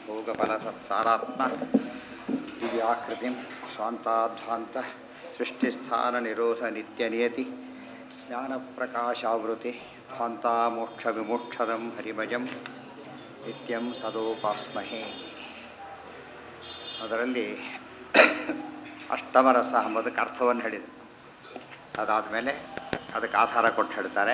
ಭೋಗಫಲಸತ್ಸಾರಾತ್ಮ ದಿವ್ಯಾಕೃತಿಂ ಸ್ವಾಂತಾಧ್ವಾಂತ ಸೃಷ್ಟಿಸ್ಥಾನನಿರೋಧ ನಿತ್ಯನಿಯತಿ ಜ್ಞಾನಪ್ರಕಾಶಾವೃತಿ ಸ್ವಾಂತಾಮೋಕ್ಷವಿಮೋಕ್ಷದಂ ಹರಿಭಜಂ ನಿತ್ಯಂ ಸದೋಪಾಸ್ಮಹೇ ಅದರಲ್ಲಿ ಅಷ್ಟಮರಸ ಎಂಬುದಕ್ಕೆ ಅರ್ಥವನ್ನು ಹೇಳಿದೆ ಅದಾದಮೇಲೆ ಅದಕ್ಕೆ ಆಧಾರ ಕೊಟ್ಟು ಹೇಳ್ತಾರೆ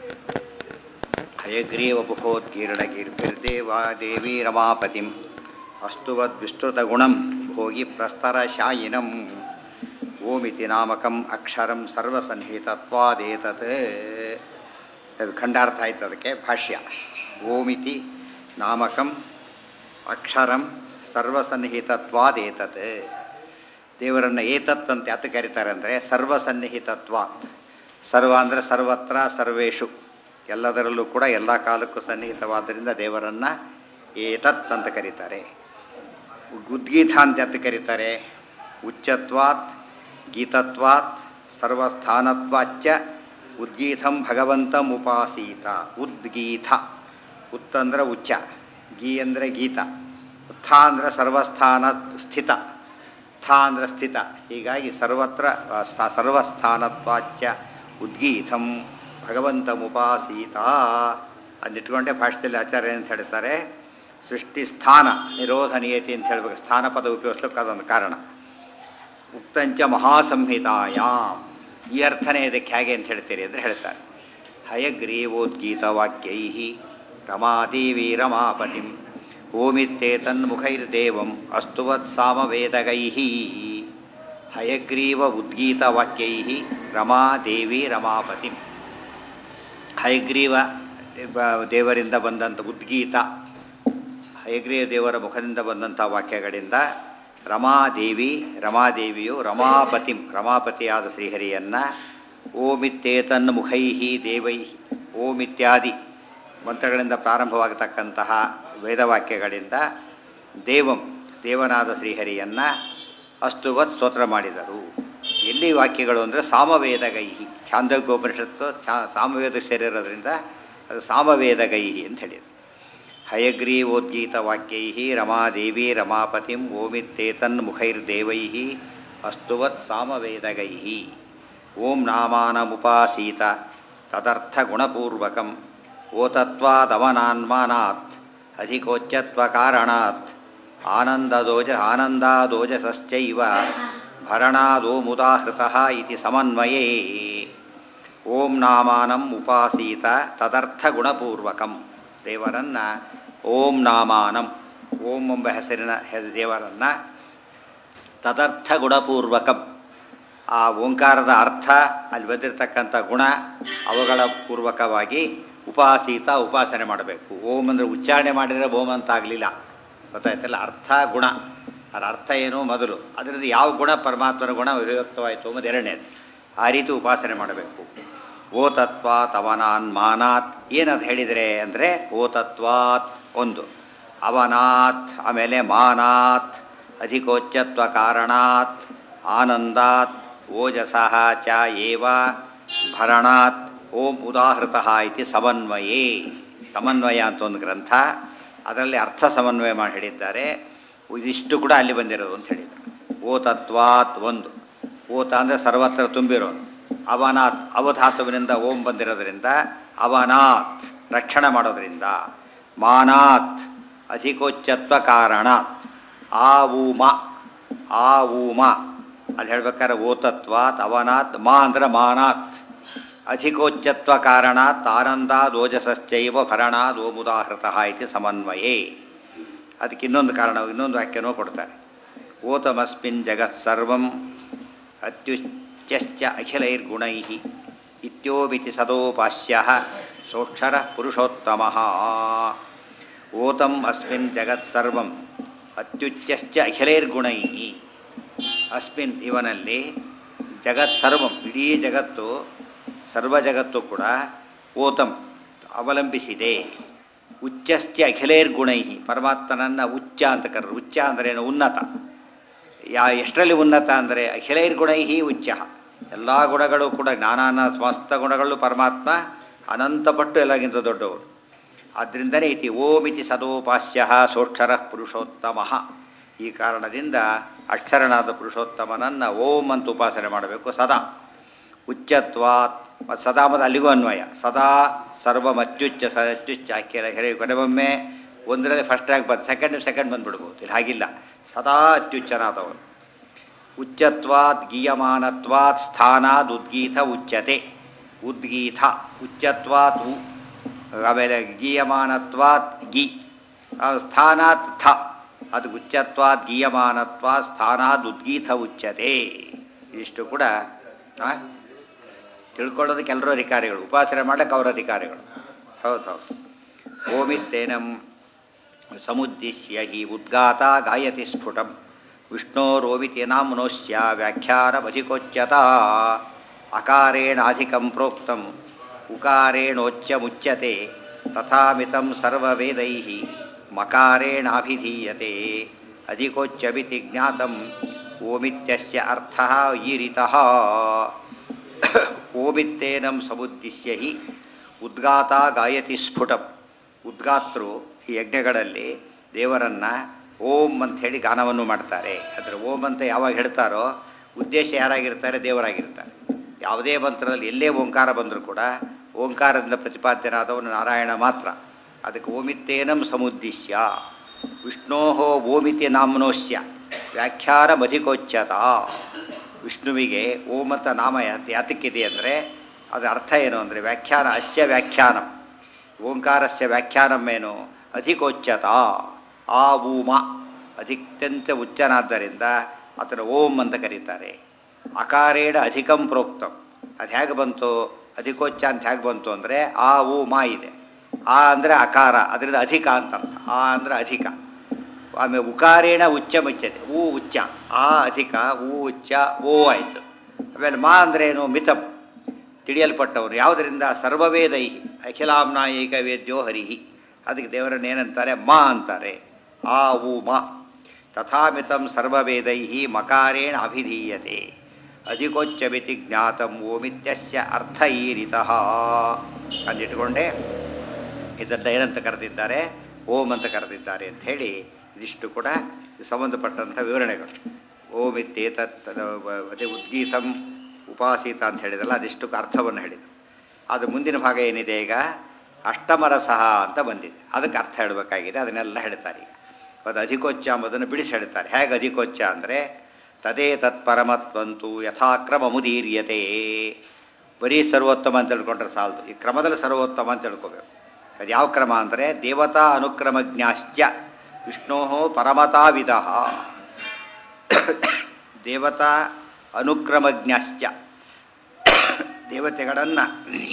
ಹಯಗ್ರೀವ ಬುಭೋದ್ಗೀರ್ಣಗೀರ್ಭಿರ್ದೇವ ದೇವಿ ರಮಾಪತಿಂ ಅಸ್ತುವದ್ವಿಸ್ತೃತಗುಣಂ ಭೋಗಿ ಪ್ರಸ್ತರಶಾಯಿನಂ ಓಮಿತಿ ನಾಮಕಂ ಅಕ್ಷರಂ ಸರ್ವಸನ್ನಿಹಿತತ್ವಾದೇತತ್ ಅದು ಖಂಡಾರ್ಥ ಆಯ್ತು ಅದಕ್ಕೆ ಭಾಷ್ಯ ಓಮಿತಿ ನಾಮಕಂ ಅಕ್ಷರಂ ಸರ್ವಸನ್ನಿಹಿತತ್ವಾದೇತತ್ ದೇವರನ್ನು ಏತತ್ ಅಂತ ಯಾತ ಕರೀತಾರೆ ಅಂದರೆ ಸರ್ವಸನ್ನಿಹಿತತ್ವಾತ್ ಸರ್ವ ಅಂದರೆ ಸರ್ವತ್ರ ಸರ್ವೇಶು ಎಲ್ಲದರಲ್ಲೂ ಕೂಡ ಎಲ್ಲ ಕಾಲಕ್ಕೂ ಸನ್ನಿಹಿತವಾದ್ದರಿಂದ ದೇವರನ್ನು ಏತತ್ ಅಂತ ಕರೀತಾರೆ ಉದ್ಗೀತ ಅಂತ ಯಾತ ಕರೀತಾರೆ ಉಚ್ಚತ್ವಾತ್ ಗೀತತ್ವಾತ್ ಸರ್ವಸ್ಥಾನತ್ವಾಚ್ಚ ಉದ್ಗೀತಂ ಭಗವಂತಂ ಉಪಾಸೀತ ಉದ್ಗೀತ ಉತ್ ಅಂದರೆ ಉಚ್ಚ ಗೀ ಅಂದರೆ ಗೀತ ಉತ್ಥ ಅಂದರೆ ಸರ್ವಸ್ಥಾನ ಸ್ಥಿತ ಥಾ ಅಂದರೆ ಸ್ಥಿತ ಹೀಗಾಗಿ ಸರ್ವತ್ರ ಸ್ಥ- ಸರ್ವಸ್ಥಾನತ್ವಾಚ್ಯ ಉದ್ಗೀತಂ ಭಗವಂತಮುಪಾಸೀತ ಅದನ್ನಿಟ್ಕೊಂಡೆ ಭಾಷೆಯಲ್ಲಿ ಆಚಾರ್ಯ ಅಂತ ಹೇಳ್ತಾರೆ ಸೃಷ್ಟಿ ಸ್ಥಾನ ನಿರೋಧ ನಿಯತಿ ಅಂತ ಹೇಳ್ಬೇಕು ಸ್ಥಾನ ಪದ ಉಪಯೋಗಿಸ್ಲಿಕ್ಕೆ ಅದೊಂದು ಕಾರಣ ಉಕ್ತಂಚ ಮಹಾಸಂಹಿತಾಯಾಮ್ ಈ ಅರ್ಥನೇ ಇದಕ್ಕೆ ಹೇಗೆ ಅಂತ ಹೇಳ್ತೀರಿ ಅಂದರೆ ಹೇಳ್ತಾರೆ ಹಯಗ್ರೀವೋದ್ಗೀತವಾಕ್ಯೈ ರಮಾದೇವಿ ರಮಾಪತಿಂ ಓಮಿತ್ತೇತನ್ಮುಖೈರ್ದೇವಂ ಅಸ್ತುವತ್ ಸಾಮವೇದಗೈ ಹಯಗ್ರೀವ ಉದ್ಗೀತವಾಕ್ಯೈ ರಮಾದೇವಿ ರಮಾಪತಿಂ ಹಯಗ್ರೀವ ದೇವ- ದೇವರಿಂದ ಬಂದಂಥ ಉದ್ಗೀತ ಹಯಗ್ರೀವ ದೇವರ ಮುಖದಿಂದ ಬಂದಂಥ ವಾಕ್ಯಗಳಿಂದ ರಮಾದೇವಿ ರಮಾದೇವಿಯು ರಮಾಪತಿಂ ರಮಾಪತಿಯಾದ ಶ್ರೀಹರಿಯನ್ನು ಓಮಿತ್ತೇತನ್ ಮುಖೈ ದೇವೈ ಓಂ ಇತ್ಯಾದಿ ಮಂತ್ರಗಳಿಂದ ಪ್ರಾರಂಭವಾಗತಕ್ಕಂತಹ ವೇದವಾಕ್ಯಗಳಿಂದ ದೇವಂ ದೇವನಾದ ಶ್ರೀಹರಿಯನ್ನು ಅಸ್ತುವತ್ ಸ್ತೋತ್ರ ಮಾಡಿದರು ಎಲ್ಲಿ ವಾಕ್ಯಗಳು ಅಂದರೆ ಸಾಮವೇದಗೈಹಿ ಛಾಂದೋಗ್ಯೋಪನಿಷತ್ತು ಛಾ ಸಾಮವೇದ ಸೇರಿರೋದ್ರಿಂದ ಅದು ಸಾಮವೇದಗೈಹಿ ಅಂತ ಹೇಳಿದರು ಹಯಗ್ರೀವೋದ್ಗೀತ ವಾಕ್ಯೈ ರಮಾದೇವಿ ರಮಾಪತಿಂ ಓಮಿತ್ತೇತನ್ ಮುಖೈರ್ದೇವೈ ಅಸ್ತುವತ್ ಸಾಮವೇದಗೈ ಓಂ ನಾಮಾನಮುಪಾಸೀತ ತದರ್ಥಗುಣಪೂರ್ವಕಂ ಓತತ್ವಾದವನಾನ್ಮಾನಾತ್ ಅಧಿಕೋಚ್ಚತ್ವಕಾರಣಾತ್ ಆನಂದದೋಜ ಆನಂದಾದೋಜಸಶ್ಚೈವ ಭರಣಾದೋಮುದಾಹೃತಃ ಇತಿ ಸಮನ್ವಯೇ ಓಂ ನಾಮಾನಂ ಉಪಾಸೀತ ತದರ್ಥಗುಣಪೂರ್ವಕಂ ದೇವರನ್ನು ಓಂ ನಾಮಾನಂ ಓಂ ಎಂಬ ಹೆಸರಿನ ಹೆ- ದೇವರನ್ನು ತದರ್ಥ ಗುಣಪೂರ್ವಕಂ ಆ ಓಂಕಾರದ ಅರ್ಥ ಅಲ್ಲಿ ಬಂದಿರತಕ್ಕಂಥ ಗುಣ ಅವುಗಳ ಪೂರ್ವಕವಾಗಿ ಉಪಾಸೀತ ಉಪಾಸನೆ ಮಾಡಬೇಕು ಓಂ ಅಂದರೆ ಉಚ್ಚಾರಣೆ ಮಾಡಿದರೆ ಓಂ ಅಂತ ಆಗಲಿಲ್ಲ ಗೊತ್ತಾಯ್ತಲ್ಲ ಅರ್ಥ ಗುಣ ಅದರ ಅರ್ಥ ಏನು ಮೊದಲು ಅದರಿಂದ ಯಾವ ಗುಣ ಪರಮಾತ್ಮನ ಗುಣ ವಿವ್ಯಕ್ತವಾಯಿತು ಅನ್ನೋದು ಎರಡನೇದು ಆ ರೀತಿ ಉಪಾಸನೆ ಮಾಡಬೇಕು ಓ ತತ್ವಾತ್ ಅವನಾನ್ ಮಾನಾತ್ ಏನದು ಹೇಳಿದರೆ ಅಂದರೆ ಓ ತತ್ವಾತ್ ಒಂದು ಅವನಾತ್ ಆಮೇಲೆ ಮಾನಾತ್ ಅಧಿಕೋಚ್ಚತ್ವ ಕಾರಣಾತ್ ಆನಂದಾತ್ ಓಜಸಃ ಚ ಏವ ಭರಣಾತ್ ಓಂ ಉದಾಹೃತಃ ಇತಿ ಸಮನ್ವಯೇ ಸಮನ್ವಯ ಅಂತ ಒಂದು ಗ್ರಂಥ ಅದರಲ್ಲಿ ಅರ್ಥ ಸಮನ್ವಯ ಮಾಡಿ ಹೇಳಿದ್ದಾರೆ ಇದಿಷ್ಟು ಕೂಡ ಅಲ್ಲಿ ಬಂದಿರೋದು ಅಂತ ಹೇಳಿದರು ಓ ತತ್ವಾತ್ ಒಂದು ಓತ ಅಂದರೆ ಸರ್ವತ್ರ ತುಂಬಿರೋನು ಅವನಾತ್ ಅವಧಾತುವಿನಿಂದ ಓಂ ಬಂದಿರೋದ್ರಿಂದ ಅವನಾತ್ ರಕ್ಷಣೆ ಮಾಡೋದ್ರಿಂದ ಮಾನಾತ್ ಅಧಿಕೋಚ್ಚತ್ವ ಕಾರಣಾತ್ ಆ ಊಮ ಆ ಊಮ ಅಲ್ಲಿ ಹೇಳ್ಬೇಕಾದ್ರೆ ಓತತ್ವಾತ್ ಅವನಾತ್ ಮಾ ಅಂದ್ರೆ ಮಾನಾತ್ ಅಧಿಕೋಚ್ಚತ್ವ ಕಾರಣಾತ್ ಆನಂದಾದ್ ಓಜಸಶ್ಚೈವ ಭರಣಾದ್ ಓಮುದಾಹೃತಃ ಇತಿ ಸಮನ್ವಯೇ ಅದಕ್ಕೆ ಇನ್ನೊಂದು ಕಾರಣ ಇನ್ನೊಂದು ವಾಕ್ಯನೂ ಕೊಡ್ತಾರೆ ಓತಮಸ್ಮಿನ್ ಜಗತ್ ಸರ್ವಂ ಅತ್ಯುಚ್ಚಶ್ಚ ಅಖಿಲೈರ್ಗುಣೈ ಇತ್ಯೋಮಿತಿ ಸದೋಪಾಸ್ಯ ಸೋಕ್ಷರ ಪುರುಷೋತ್ತಮ ಓತಂ ಅಸ್ಮಿನ್ ಜಗತ್ ಸರ್ವಂ ಅತ್ಯುಚ್ಚಶ್ಚ ಅಖಿಲೈರ್ಗುಣೈ ಅಸ್ಮಿನ್ ಇವನಲ್ಲಿ ಜಗತ್ ಸರ್ವಂ ಇಡೀ ಜಗತ್ತು ಸರ್ವ ಜಗತ್ತು ಕೂಡ ಓತಂ ಅವಲಂಬಿಸಿದೆ ಉಚ್ಚಶ್ಚ ಅಖಿಲೈರ್ಗುಣೈ ಪರಮಾತ್ಮನನ್ನು ಉಚ್ಚ ಅಂತ ಕರೆದ್ರು ಉಚ್ಚ ಅಂದ್ರೇನು ಉನ್ನತ ಯಾ ಎಷ್ಟರಲ್ಲಿ ಉನ್ನತ ಅಂದರೆ ಅಖಿಲೈರ್ಗುಣೈ ಉಚ್ಚ ಎಲ್ಲ ಗುಣಗಳು ಕೂಡ ಜ್ಞಾನಾನ ಸಮಸ್ತ ಗುಣಗಳು ಪರಮಾತ್ಮ ಅನಂತಪಟ್ಟು ಎಲ್ಲಕ್ಕಿಂತ ದೊಡ್ಡವರು ಆದ್ದರಿಂದಲೇ ಇತಿ ಓಮಿತಿ ಸದೋಪಾಸ್ಯ ಸೋಕ್ಷರ ಪುರುಷೋತ್ತಮ ಈ ಕಾರಣದಿಂದ ಅಕ್ಷರನಾದ ಪುರುಷೋತ್ತಮನನ್ನು ಓಂ ಅಂತ ಉಪಾಸನೆ ಮಾಡಬೇಕು ಸದಾ ಉಚ್ಚತ್ವಾತ್ ಮತ್ತು ಸದಾ ಮತ್ತು ಅಲ್ಲಿಗೂ ಅನ್ವಯ ಸದಾ ಸರ್ವಮತ್ಯುಚ್ಚ ಸ ಅತ್ಯುಚ್ಚ ಕೆಲ ಹೆರೆ ಕೊನೆಗೊಮ್ಮೆ ಒಂದರಲ್ಲಿ ಫಸ್ಟ್ ರ್ಯಾಂಕ್ ಬಂದು ಸೆಕೆಂಡ್ ಸೆಕೆಂಡ್ ಬಂದ್ಬಿಡ್ಬೋದು ಇಲ್ಲಿ ಹಾಗಿಲ್ಲ ಸದಾ ಅತ್ಯುಚ್ಚನಾದವನು ಉಚ್ಚತ್ವಾತ್ ಗೀಯಮಾನತ್ವಾತ್ ಸ್ಥಾನಾದ್ ಉದ್ಗೀತ ಉಚ್ಯತೆ ಉದ್ಗೀತ ಉಚ್ಚತ್ವಾತ್ ಉ ಆಮೇಲೆ ಗೀಯಮಾನತ್ವಾತ್ ಗಿ ಆ ಸ್ಥಾನಾತ್ ಥ ಅದು ಉಚ್ಚತ್ವಾತ್ ಗೀಯಮಾನತ್ವಾತ್ ಸ್ಥಾನಾದ್ ಉದ್ಗೀತ ಉಚ್ಯತೆ ಇದಿಷ್ಟು ಕೂಡ ಆ, ತಿಳ್ಕೊಳ್ಳೋದಕ್ಕೆ ಎಲ್ಲರೂ ಅಧಿಕಾರಿಗಳು ಉಪಾಸನೆ ಮಾಡಕ್ಕೆ ಅವರ ಅಧಿಕಾರಿಗಳು ಹೌದು ಹೌದು ಓಮಿತ್ತೇನಂ ಸಮುದ್ದಿಶ್ಯ ಹಿ ಉದ್ಗಾತ ಗಾಯತಿ ಸ್ಫುಟಂ ವಿಷ್ಣೋರೋಮಿತಿ ನಾಮ್ನೋಶ್ಯ ವ್ಯಾಖ್ಯಾನಮಧಿಕೋಚ್ಯತ ಅಕಾರೇಣಾಧಿಕಂ ಪ್ರೋಕ್ತಂ ಉಕಾರೇಣೋಚ್ಯಮುಚ್ಯತೆ ತಥಾಮಿತಂ ಸರ್ವವೇದೈ ಮಕಾರೇಣಾಭಿಧೀಯತೆ ಅಧಿಕೋಚ್ಯಮಿತಿ ಜ್ಞಾತಂ ಓಮಿತ್ಯಸ್ಯ ಅರ್ಥಃ ಈರಿತಃ ಓಮಿತ್ತೇನಂ ಸಮುದ್ದಿಶ್ಯ ಹಿ ಉದ್ಗಾತ ಗಾಯತಿ ಸ್ಫುಟಂ ಉದ್ಗಾತರು ಈ ಯಜ್ಞಗಳಲ್ಲಿ ದೇವರನ್ನು ಓಂ ಅಂತ ಹೇಳಿ ಗಾನವನ್ನು ಮಾಡ್ತಾರೆ ಅಂದರೆ ಓಂ ಅಂತ ಯಾವಾಗ ಹೇಳ್ತಾರೋ ಉದ್ದೇಶ ಯಾರಾಗಿರ್ತಾರೆ ದೇವರಾಗಿರ್ತಾರೆ ಯಾವುದೇ ಮಂತ್ರದಲ್ಲಿ ಎಲ್ಲೇ ಓಂಕಾರ ಬಂದರೂ ಕೂಡ ಓಂಕಾರದಿಂದ ಪ್ರತಿಪಾದ್ಯನಾದವನು ನಾರಾಯಣ ಮಾತ್ರ ಅದಕ್ಕೆ ಓಮಿತ್ತೇನಂ ಸಮುದ್ದಿಶ್ಯ ವಿಷ್ಣೋ ಓಮಿತಿ ನಾಮ್ನೋಶ್ಯ ವ್ಯಾಖ್ಯಾನ ಮಧಿಕೋಚ್ಯತ ವಿಷ್ಣುವಿಗೆ ಓಂ ಅಂತ ನಾಮ ಯಾತ್- ಯಾತಕ್ಕಿದೆ ಅಂದರೆ ಅದರ ಅರ್ಥ ಏನು ಅಂದರೆ ವ್ಯಾಖ್ಯಾನ ಅಸ್ಯ ವ್ಯಾಖ್ಯಾನಂ ಓಂಕಾರಸ್ಯ ವ್ಯಾಖ್ಯಾನಂ ಏನು ಅಧಿಕೋಚ್ಯತ ಆ ಊಮ ಅಧಿಕ್ಯಂತ ಉಚ್ಚನಾದ್ದರಿಂದ ಅದರ ಓಂ ಅಂತ ಕರೀತಾರೆ ಅಕಾರೇಣ ಅಧಿಕಂ ಪ್ರೋಕ್ತಂ ಅದು ಹೇಗೆ ಬಂತು ಅಧಿಕೋಚ್ಚ ಅಂತ ಹೇಗೆ ಬಂತು ಅಂದರೆ ಆ ಊ ಮಾ ಇದೆ ಆ ಅಂದರೆ ಅಕಾರ ಅದರಿಂದ ಅಧಿಕ ಅಂತ ಅರ್ಥ ಆ ಅಂದರೆ ಅಧಿಕ ಆಮೇಲೆ ಉಕಾರೇಣ ಉಚ್ಚ ಮುಚ್ಚತೆ ಊ ಉಚ್ಚ ಆ ಅಧಿಕ ಊ ಉಚ್ಚ ಓ ಆಯಿತು ಆಮೇಲೆ ಮಾ ಅಂದ್ರೇನು ಮಿತಂ ತಿಳಿಯಲ್ಪಟ್ಟವರು ಯಾವುದರಿಂದ ಸರ್ವವೇದೈ ಅಖಿಲಾಂನಾಯಿಕ ವೇದ್ಯೋ ಹರಿಹಿ ಅದಕ್ಕೆ ದೇವರನ್ನು ಏನಂತಾರೆ ಮಾ ಅಂತಾರೆ ಆ ಊ ಮಾ ತಥಾಮಿತಂ ಸರ್ವವೇದೈ ಮಕಾರೇಣ ಅಭಿಧೀಯತೆ ಅಧಿಕೋಚ್ಚಮಿತಿ ಜ್ಞಾತಂ ಓಮಿತ್ಯಸ್ಯ ಅರ್ಥ ಈರಿತಃ ಅಂದಿಟ್ಕೊಂಡೆ ಇದನ್ನು ಏನಂತ ಕರೆದಿದ್ದಾರೆ ಓಂ ಅಂತ ಕರೆದಿದ್ದಾರೆ ಅಂತ ಹೇಳಿ ಇದಿಷ್ಟು ಕೂಡ ಸಂಬಂಧಪಟ್ಟಂಥ ವಿವರಣೆಗಳು ಓಂ ಇತ್ತೇತತ್ ಅದೇ ಉದ್ಗೀತಂ ಉಪಾಸೀತ ಅಂತ ಹೇಳಿದಲ್ಲ ಅದಿಷ್ಟು ಅರ್ಥವನ್ನು ಹೇಳಿದರು ಅದು ಮುಂದಿನ ಭಾಗ ಏನಿದೆ ಈಗ ಅಷ್ಟಮರ ಸಹ ಅಂತ ಬಂದಿದೆ ಅದಕ್ಕೆ ಅರ್ಥ ಹೇಳಬೇಕಾಗಿದೆ ಅದನ್ನೆಲ್ಲ ಹೇಳ್ತಾರೆ ಈಗ ಅದು ಅಧಿಕೋಚ್ಚ ಎಂಬುದನ್ನು ಬಿಡಿಸಿ ಹೇಳ್ತಾರೆ ಹೇಗೆ ಅಧಿಕೋಚ್ಚ ಅಂದರೆ ತದೇ ತತ್ಪರಮತ್ವಂತು ಯಥಾಕ್ರಮ ಮುದೀರ್ಯತೆ ಬರೀ ಸರ್ವೋತ್ತಮ ಅಂತ ತಿಳ್ಕೊಂಡ್ರೆ ಸಾಲದು ಈ ಕ್ರಮದಲ್ಲಿ ಸರ್ವೋತ್ತಮ ಅಂತ ತಿಳ್ಕೊಬೇಕು ಅದು ಯಾವ ಕ್ರಮ ಅಂದರೆ ದೇವತಾ ಅನುಕ್ರಮಜ್ಞಾಶ್ಚ ವಿಷ್ಣೋ ಪರಮತಾವಿಧ ದೇವತಾ ಅನುಕ್ರಮಜ್ಞಾಶ್ಚ ದೇವತೆಗಳನ್ನು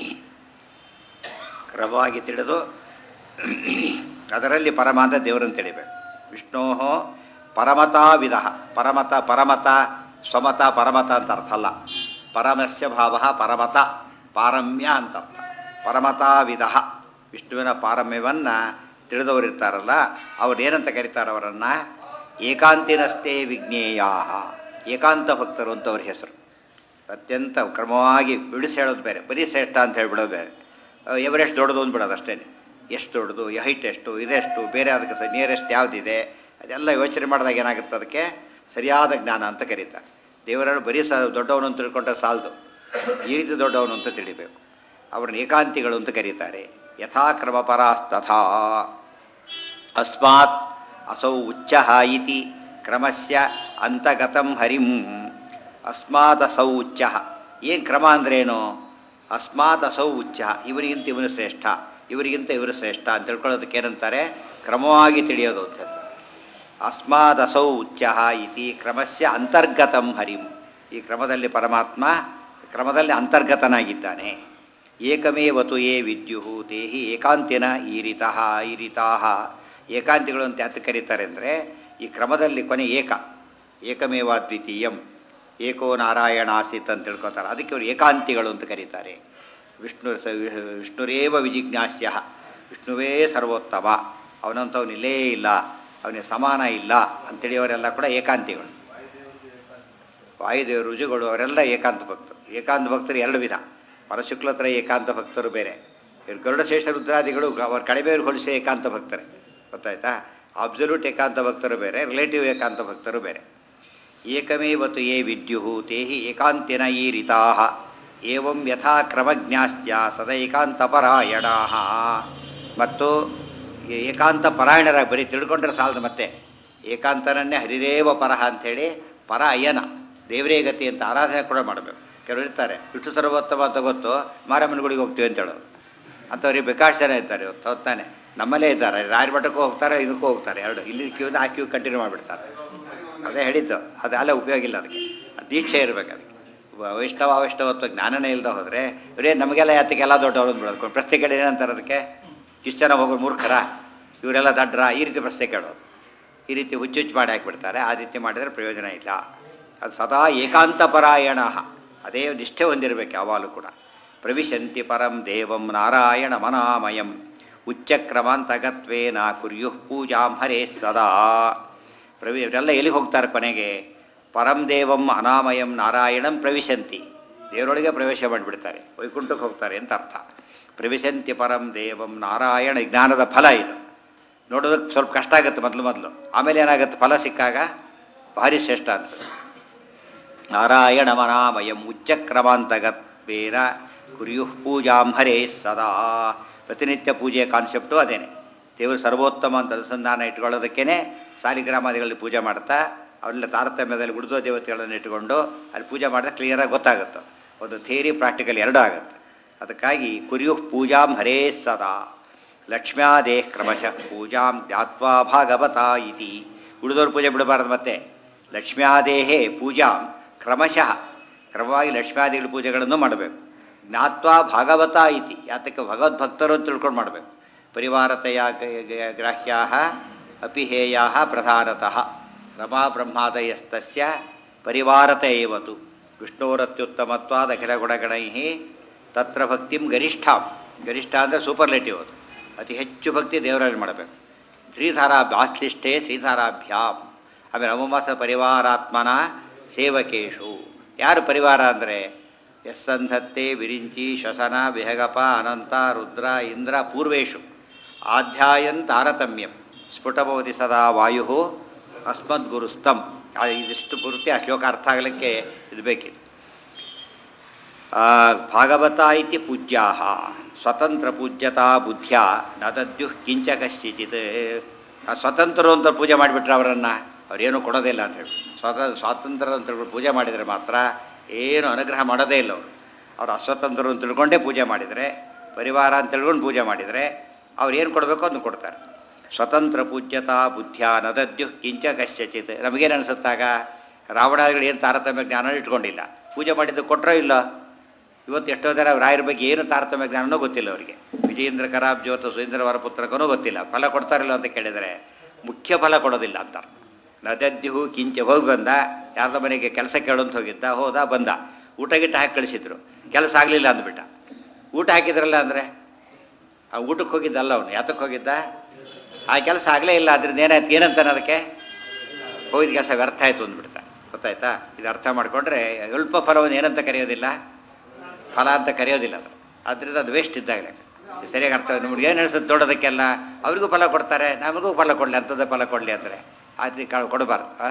ಕ್ರಮವಾಗಿ ತಿಳಿದು ಅದರಲ್ಲಿ ಪರಮ ಅಂತ ದೇವರನ್ನು ತಿಳಿಬೇಕು ವಿಷ್ಣೋ ಪರಮತಾವಿಧ ಪರಮತ ಪರಮತ ಸ್ವಮತ ಪರಮತ ಅಂತ ಅರ್ಥ ಅಲ್ಲ ಪರಮಸ್ಯ ಭಾವ ಪರಮತ ಪಾರಮ್ಯ ಅಂತ ಅರ್ಥ ಪರಮತಾವಿಧ ವಿಷ್ಣುವಿನ ಪಾರಮ್ಯವನ್ನು ತಿಳಿದವರಿರ್ತಾರಲ್ಲ ಅವ್ರು ಏನಂತ ಕರೀತಾರೆ ಅವರನ್ನು ಏಕಾಂತಿನಷ್ಟೇ ವಿಜ್ಞೇಯ ಏಕಾಂತ ಭಕ್ತರು ಅಂತ ಅವ್ರ ಹೆಸರು ಅತ್ಯಂತ ಕ್ರಮವಾಗಿ ಬಿಡಿಸಿ ಹೇಳೋದು ಬೇರೆ ಬರೀ ಶ್ರೇಷ್ಠ ಅಂತ ಹೇಳ್ಬಿಡೋದು ಬೇರೆ ಅಹ್, ಎವರೆಸ್ಟ್ ದೊಡ್ಡದು ಅಂದ್ಬಿಡೋದು ಅಷ್ಟೇ ಎಷ್ಟು ದೊಡ್ಡದು ಹೈಟ್ ಎಷ್ಟು ಇದೆಷ್ಟು ಬೇರೆ ಅದಕ್ಕೆ ನಿಯರೆಸ್ಟ್ ಯಾವುದಿದೆ ಅದೆಲ್ಲ ಯೋಚನೆ ಮಾಡಿದಾಗ ಏನಾಗುತ್ತೆ ಅದಕ್ಕೆ ಸರಿಯಾದ ಜ್ಞಾನ ಅಂತ ಕರೀತಾರೆ ದೇವರನ್ನು ಬರೀ ಸ ದೊಡ್ಡವನು ಅಂತ ತಿಳ್ಕೊಂಡ್ರೆ ಸಾಲದು ಈ ರೀತಿ ದೊಡ್ಡವನು ಅಂತ ತಿಳಿಬೇಕು ಅವ್ರನ್ನ ಏಕಾಂತಿಗಳು ಅಂತ ಕರೀತಾರೆ ಯಥಾಕ್ರಮ ಪರಾಸ್ತಥಾ ಅಸ್ಮಾತ್ ಅಸೌ ಉಚ್ಚ ಇತಿ ಕ್ರಮಸ್ಯ ಅಂತಗತಂ ಹರಿಂ ಅಸ್ಮಾತ್ ಅಸೌ ಉಚ್ಚ ಏನು ಕ್ರಮ ಅಂದ್ರೇನು ಅಸ್ಮಾತ್ ಅಸೌ ಉಚ್ಚ ಇವರಿಗಿಂತ ಇವನು ಶ್ರೇಷ್ಠ ಇವರಿಗಿಂತ ಇವರು ಶ್ರೇಷ್ಠ ಅಂತ ತಿಳ್ಕೊಳ್ಳೋದಕ್ಕೆ ಏನಂತಾರೆ ಕ್ರಮವಾಗಿ ತಿಳಿಯೋದು ಅಂತ ಹೆಸರು ಅಸ್ಮಾದ್ ಅಸೌ ಉಚ್ಚ ಇತಿ ಕ್ರಮಸ್ಯ ಅಂತರ್ಗತಂ ಹರಿಂ ಈ ಕ್ರಮದಲ್ಲಿ ಪರಮಾತ್ಮ ಕ್ರಮದಲ್ಲಿ ಅಂತರ್ಗತನಾಗಿದ್ದಾನೆ ಏಕಮೇವತು ಯೇ ವಿದ್ಯು ದೇಹಿ ಏಕಾಂತಿನ ಈರಿತಃ ಈರಿತಾಹ ಏಕಾಂತಿಗಳು ಅಂತ ಯಾತಕ್ಕೆ ಕರೀತಾರೆ ಅಂದರೆ ಈ ಕ್ರಮದಲ್ಲಿ ಕೊನೆ ಏಕ ಏಕಮೇವ ದ್ವಿತೀಯಂ ಏಕೋ ನಾರಾಯಣ ಆಸೀತ್ ಅಂತ ತಿಳ್ಕೊತಾರೆ ಅದಕ್ಕೆ ಅವರು ಏಕಾಂತಿಗಳು ಅಂತ ಕರೀತಾರೆ ವಿಷ್ಣು ಸ- ವಿಷ್ಣುರೇವ ವಿಜಿಜ್ಞಾಸ್ಯ ವಿಷ್ಣುವೇ ಸರ್ವೋತ್ತಮ ಅವನಂತವನು ಇಲ್ಲೇ ಇಲ್ಲ ಅವನಿಗೆ ಸಮಾನ ಇಲ್ಲ ಅಂತೇಳಿಯವರೆಲ್ಲ ಕೂಡ ಏಕಾಂತಿಗಳು ವಾಯುದೇವ ರುಜುಗಳು ಅವರೆಲ್ಲ ಏಕಾಂತ ಭಕ್ತರು ಏಕಾಂತ ಭಕ್ತರು ಎರಡು ವಿಧ ಪರಶುಕ್ಲತ್ರ ಏಕಾಂತ ಭಕ್ತರು ಬೇರೆ ಇವ್ರು ಗರುಡಶೇಷ ರುದ್ರಾದಿಗಳು ಅವ್ರ ಕಡಿಮೆಯವ್ರು ಹೋಲಿಸಿ ಏಕಾಂತ ಭಕ್ತರೆ ಗೊತ್ತಾಯ್ತಾ ಅಬ್ಸಲ್ಯೂಟ್ ಏಕಾಂತ ಭಕ್ತರು ಬೇರೆ ರಿಲೇಟಿವ್ ಏಕಾಂತ ಭಕ್ತರು ಬೇರೆ ಏಕಮೇವತು ಯೇ ವಿದ್ಯು ತೇಹಿ ಏಕಾಂತಿನ ಈರಿತಾ ಏವಂ ಯಥಾ ಕ್ರಮಜ್ಞಾಶ್ಚ ಸದೈಕಾಂತಪರಾಯಣಾ ಮತ್ತು ಏ- ಏಕಾಂತ ಪರಾಯಣರ ಬರೀ ತಿಳ್ಕೊಂಡ್ರೆ ಸಾಲದು ಮತ್ತೆ ಏಕಾಂತನನ್ನೇ ಹರಿದೇವ ಪರಹ ಅಂಥೇಳಿ ಪರ ಅಯ್ಯನ ದೇವರೇ ಗತಿ ಅಂತ ಆರಾಧನೆ ಕೂಡ ಮಾಡಬೇಕು ಕೆಲವರು ಇರ್ತಾರೆ ವಿಷ್ಣು ಸರ್ವೋತ್ತಮ ಅಂತ ಗೊತ್ತು ಮಾರಮ್ಮನ ಗುಡಿಗೆ ಹೋಗ್ತೀವಿ ಅಂತ ಹೇಳೋರು ಅಂಥವ್ರಿಗೆ ಬೇಕಾಷ್ಟು ಜನ ಇರ್ತಾರೆ ಇವತ್ತು ಹೊತ್ತಾನೆ ನಮ್ಮಲ್ಲೇ ಇದ್ದಾರೆ ರಾಯಮಠಕ್ಕೂ ಹೋಗ್ತಾರೆ ಇದಕ್ಕೂ ಹೋಗ್ತಾರೆ ಎರಡು ಇಲ್ಲಿ ಕ್ಯೂನ ಆ ಕ್ಯೂ ಕಂಟಿನ್ಯೂ ಮಾಡಿಬಿಡ್ತಾರೆ ಅದೇ ಹೇಳಿದ್ದು ಅದು ಅಲ್ಲ ಉಪಯೋಗ ಇಲ್ಲ ಅದಕ್ಕೆ ಅದು ದೀಕ್ಷೆ ಇರಬೇಕು ಅದಕ್ಕೆ ವ- ವೈಷ್ಣವ ಅವೈಷ್ಣವತ್ವ ಜ್ಞಾನನೇ ಇಲ್ಲದೆ ಹೋದರೆ ಇವರೇ ನಮಗೆಲ್ಲ ಯಾತಕ್ಕೆಲ್ಲ ದೊಡ್ಡವರು ಬಿಡೋದು ಪ್ರಶ್ನೆ ಕೇಳಿ ಏನಂತಾರೆ ಅದಕ್ಕೆ ಇಷ್ಟು ಜನ ಹೋಗೋರು ಮೂರ್ಖರ ಇವರೆಲ್ಲ ದಡ್ರ ಈ ರೀತಿ ಪ್ರಶ್ನೆ ಕೇಳೋದು ಈ ರೀತಿ ಹುಚ್ಚುಚ್ಚು ಮಾಡಿ ಹಾಕಿಬಿಡ್ತಾರೆ ಆ ರೀತಿ ಮಾಡಿದರೆ ಪ್ರಯೋಜನ ಇಲ್ಲ ಅದು ಸದಾ ಏಕಾಂತಪರಾಯಣ ಅದೇ ನಿಷ್ಠೆ ಹೊಂದಿರಬೇಕು ಯಾವಾಗಲೂ ಕೂಡ ಪ್ರವಿಶಂತಿ ಪರಂ ದೇವಂ ನಾರಾಯಣ ಮನಾಮಯಂ ಉಚ್ಚಕ್ರಮಾಂತಗತ್ವೇನ ಕುರ್ಯು ಪೂಜಾಂ ಹರೇ ಸದಾ ಪ್ರವಿ ಇವರೆಲ್ಲ ಎಲ್ಲಿಗೆ ಹೋಗ್ತಾರೆ ಕೊನೆಗೆ ಪರಂ ದೇವಂ ಅನಾಮಯಂ ನಾರಾಯಣಂ ಪ್ರವಿಶಂತಿ ದೇವರೊಳಗೆ ಪ್ರವೇಶ ಮಾಡಿಬಿಡ್ತಾರೆ ವೈಕುಂಠಕ್ಕೆ ಹೋಗ್ತಾರೆ ಅಂತ ಅರ್ಥ ಪ್ರವಿಶಂತಿ ಪರಂ ದೇವಂ ನಾರಾಯಣ ಜ್ಞಾನದ ಫಲ ಇದು ನೋಡೋದಕ್ಕೆ ಸ್ವಲ್ಪ ಕಷ್ಟ ಆಗುತ್ತೆ ಮೊದಲು ಮೊದಲು ಆಮೇಲೆ ಏನಾಗುತ್ತೆ ಫಲ ಸಿಕ್ಕಾಗ ಭಾರಿ ಶ್ರೇಷ್ಠ ಅನ್ಸುತ್ತೆ ನಾರಾಯಣ ಮನಾಮಯಂ ಉಚ್ಚಕ್ರಮಾಂತಗತ್ವೇನ ಕುರ್ಯು ಪೂಜಾಂ ಹರೇ ಸದಾ ಪ್ರತಿನಿತ್ಯ ಪೂಜೆಯ ಕಾನ್ಸೆಪ್ಟು ಅದೇನೆ ದೇವರು ಸರ್ವೋತ್ತಮ ಅಂತ ಅನುಸಂಧಾನ ಇಟ್ಕೊಳ್ಳೋದಕ್ಕೇ ಸಾಲಿಗ್ರಾಮಾದಿಗಳಲ್ಲಿ ಪೂಜೆ ಮಾಡ್ತಾ ಅವೆಲ್ಲ ತಾರತಮ್ಯದಲ್ಲಿ ಉಳಿದೋ ದೇವತೆಗಳನ್ನು ಇಟ್ಕೊಂಡು ಅಲ್ಲಿ ಪೂಜೆ ಮಾಡಿದ್ರೆ ಕ್ಲಿಯರಾಗಿ ಗೊತ್ತಾಗುತ್ತೆ ಒಂದು ಥಿಯರಿ ಪ್ರಾಕ್ಟಿಕಲ್ ಎರಡೂ ಆಗುತ್ತೆ ಅದಕ್ಕಾಗಿ ಕುರ್ಯು ಪೂಜಾಂ ಹರೇ ಸದಾ ಲಕ್ಷ್ಮ್ಯಾದೇಹ ಕ್ರಮಶಃ ಪೂಜಾಂ ಜ್ಞಾತ್ವಾ ಭಾಗವತ ಇತಿ ಉಳಿದವ್ರ ಪೂಜೆ ಬಿಡಬಾರ್ದು ಮತ್ತೆ ಲಕ್ಷ್ಮ್ಯಾದೇಹೇ ಪೂಜಾಂ ಕ್ರಮಶಃ ಕ್ರಮವಾಗಿ ಲಕ್ಷ್ಮ್ಯಾದಿಗಳ ಪೂಜೆಗಳನ್ನು ಮಾಡಬೇಕು ಜ್ಞಾತ್ವಾ ಭಾಗವತ ಇತಿ ಯಾತಕ್ಕೆ ಭಗವದ್ಭಕ್ತರು ಅಂತ ತಿಳ್ಕೊಂಡು ಮಾಡಬೇಕು ಪರಿವಾರತೆಯ ಗ್ರಾಹ್ಯಾ ಅಪಿಹೇಯಾ ಪ್ರಧಾನತಃ ರಮಾ ಬ್ರಹ್ಮಾದಯಸ್ತಸ್ಯ ಪರಿವಾರತ ಏವತು ವಿಷ್ಣೋರತ್ಯುತ್ತಮತ್ವಾದ ಅಖಿಲ ಗುಣಗಣೈ ತತ್ರ ಭಕ್ತಿಂ ಗರಿಷ್ಠಾಂ ಗರಿಷ್ಠ ಅಂದರೆ ಸೂಪರ್ಲೇಟಿವ್ ಅದು ಅತಿ ಹೆಚ್ಚು ಭಕ್ತಿ ದೇವರಲ್ಲಿ ಮಾಡಬೇಕು ಶ್ರೀಧಾರಾ ಬಾಸ್ಲಿಷ್ಠೆ ಶ್ರೀಧಾರಾಭ್ಯಾಂ ಆಮೇಲೆ ಅಮಮಾಸ ಪರಿವಾರಾತ್ಮನ ಸೇವಕೇಶು ಯಾರು ಪರಿವಾರ ಅಂದರೆ ಯಸ್ಸಂಧತ್ತೆ ವಿರಿಂಚಿ ಶ್ವಸನ ವಿಹಗಪ ಅನಂತ ರುದ್ರ ಇಂದ್ರ ಪೂರ್ವೇಶು ಆಧ್ಯಾಯನ್ ತಾರತಮ್ಯಂ ಸ್ಫುಟಭವತಿ ಸದಾ ವಾಯು ಅಸ್ಮದ್ಗುರುಸ್ತಂ ಆ ಇದಿಷ್ಟು ಪೂರ್ತಿ ಆ ಶ್ಲೋಕ ಅರ್ಥ ಆಗಲಿಕ್ಕೆ ಇದು ಬೇಕಿದೆ ಆ, ಭಾಗವತ ಇತಿ ಪೂಜ್ಯಾ ಸ್ವತಂತ್ರ ಪೂಜ್ಯತಾ ಬುದ್ಧ್ಯ ನದದ್ಯು ಕಿಂಚ ಕಶ್ಚಿಚಿತ್ ಆ ಸ್ವತಂತ್ರರು ಅಂತ ಪೂಜೆ ಮಾಡಿಬಿಟ್ರೆ ಅವರನ್ನು ಅವ್ರೇನು ಕೊಡೋದಿಲ್ಲ ಅಂತ ಹೇಳಿ ಸ್ವತ ಸ್ವಾತಂತ್ರ್ಯ ಅಂತ ತಿಳ್ಕೊಂಡು ಪೂಜೆ ಮಾಡಿದರೆ ಮಾತ್ರ ಏನು ಅನುಗ್ರಹ ಮಾಡೋದೇ ಇಲ್ಲ ಅವರು ಅವ್ರು ಅಸ್ವತಂತ್ರರು ಅಂತ ತಿಳ್ಕೊಂಡೇ ಪೂಜೆ ಮಾಡಿದರೆ ಪರಿವಾರ ಅಂತ ತಿಳ್ಕೊಂಡು ಪೂಜೆ ಮಾಡಿದರೆ ಅವ್ರು ಏನು ಕೊಡಬೇಕೋ ಅದನ್ನು ಕೊಡ್ತಾರೆ ಸ್ವತಂತ್ರ ಪೂಜ್ಯತಾ ಬುದ್ಧ್ಯ ನದದ್ಯು ಕಿಂಚ ಕಶ್ಚಿತ್ ನಮಗೇನು ಅನಿಸುತ್ತಾಗ ರಾವಣಾದಿಗಳು ಏನು ತಾರತಮ್ಯ ಜ್ಞಾನ ಇಟ್ಕೊಂಡಿಲ್ಲ ಪೂಜೆ ಮಾಡಿದ್ದು ಕೊಟ್ಟರೋ ಇಲ್ಲ ಇವತ್ತು ಎಷ್ಟೋ ಜನ ರಾಯರ ಬಗ್ಗೆ ಏನು ತಾರತಮ್ಯ ಜ್ಞಾನನೂ ಗೊತ್ತಿಲ್ಲ ಅವರಿಗೆ ವಿಜಯೇಂದ್ರ ಕರಾಬ್ ಜ್ಯೋತ ಸುರೇಂದ್ರ ವರ ಪುತ್ರಕನೂ ಗೊತ್ತಿಲ್ಲ ಫಲ ಕೊಡ್ತಾರಿಲ್ಲ ಅಂತ ಕೇಳಿದರೆ ಮುಖ್ಯ ಫಲ ಕೊಡೋದಿಲ್ಲ ಅಂತ ಅರ್ಥ ನದದ್ಯು ಕಿಂಚ ಹೋಗಿ ಬಂದ ಯಾರ್ದೋ ಮನೆಗೆ ಕೆಲಸ ಕೇಳೋಂತ ಹೋಗಿದ್ದ ಹೋದ ಬಂದ ಊಟ ಗಿಟ್ಟ ಹಾಕಿ ಕಳಿಸಿದ್ರು ಕೆಲಸ ಆಗಲಿಲ್ಲ ಅಂದ್ಬಿಟ್ಟ ಊಟ ಹಾಕಿದ್ರಲ್ಲ ಅಂದರೆ ಆ ಊಟಕ್ಕೆ ಹೋಗಿದ್ದಲ್ಲ ಅವನು ಯಾತಕ್ಕೆ ಹೋಗಿದ್ದ ಆ ಕೆಲಸ ಆಗಲೇ ಇಲ್ಲ ಅದ್ರಿಂದ ಏನಾಯ್ತು ಏನಂತಾನೆ ಅದಕ್ಕೆ ಹೋಗಿದ ಕೆಲಸ ವ್ಯರ್ಥ ಆಯಿತು ಅಂದ್ಬಿಡ್ತಾ ಗೊತ್ತಾಯ್ತಾ ಇದು ಅರ್ಥ ಮಾಡಿಕೊಂಡ್ರೆ ಅಲ್ಪ ಫಲವನ್ನು ಏನಂತ ಕರೆಯೋದಿಲ್ಲ ಫಲ ಅಂತ ಕರೆಯೋದಿಲ್ಲ ಅದು ಅದರಿಂದ ಅದು ವೇಸ್ಟ್ ಇದ್ದಾಗಲೇ ಸರಿಯಾಗಿ ಅರ್ಥ ನಿಮ್ಗೆ ಏನು ಅನಿಸುತ್ತೆ ದೊಡ್ಡದಕ್ಕೆಲ್ಲ ಅವರಿಗೂ ಫಲ ಕೊಡ್ತಾರೆ ನಮಗೂ ಫಲ ಕೊಡಲಿ ಅಂಥದ್ದೇ ಫಲ ಕೊಡಲಿ ಅಂದರೆ ಅದು ಕ- ಕೊಡಬಾರ್ದು ಆ?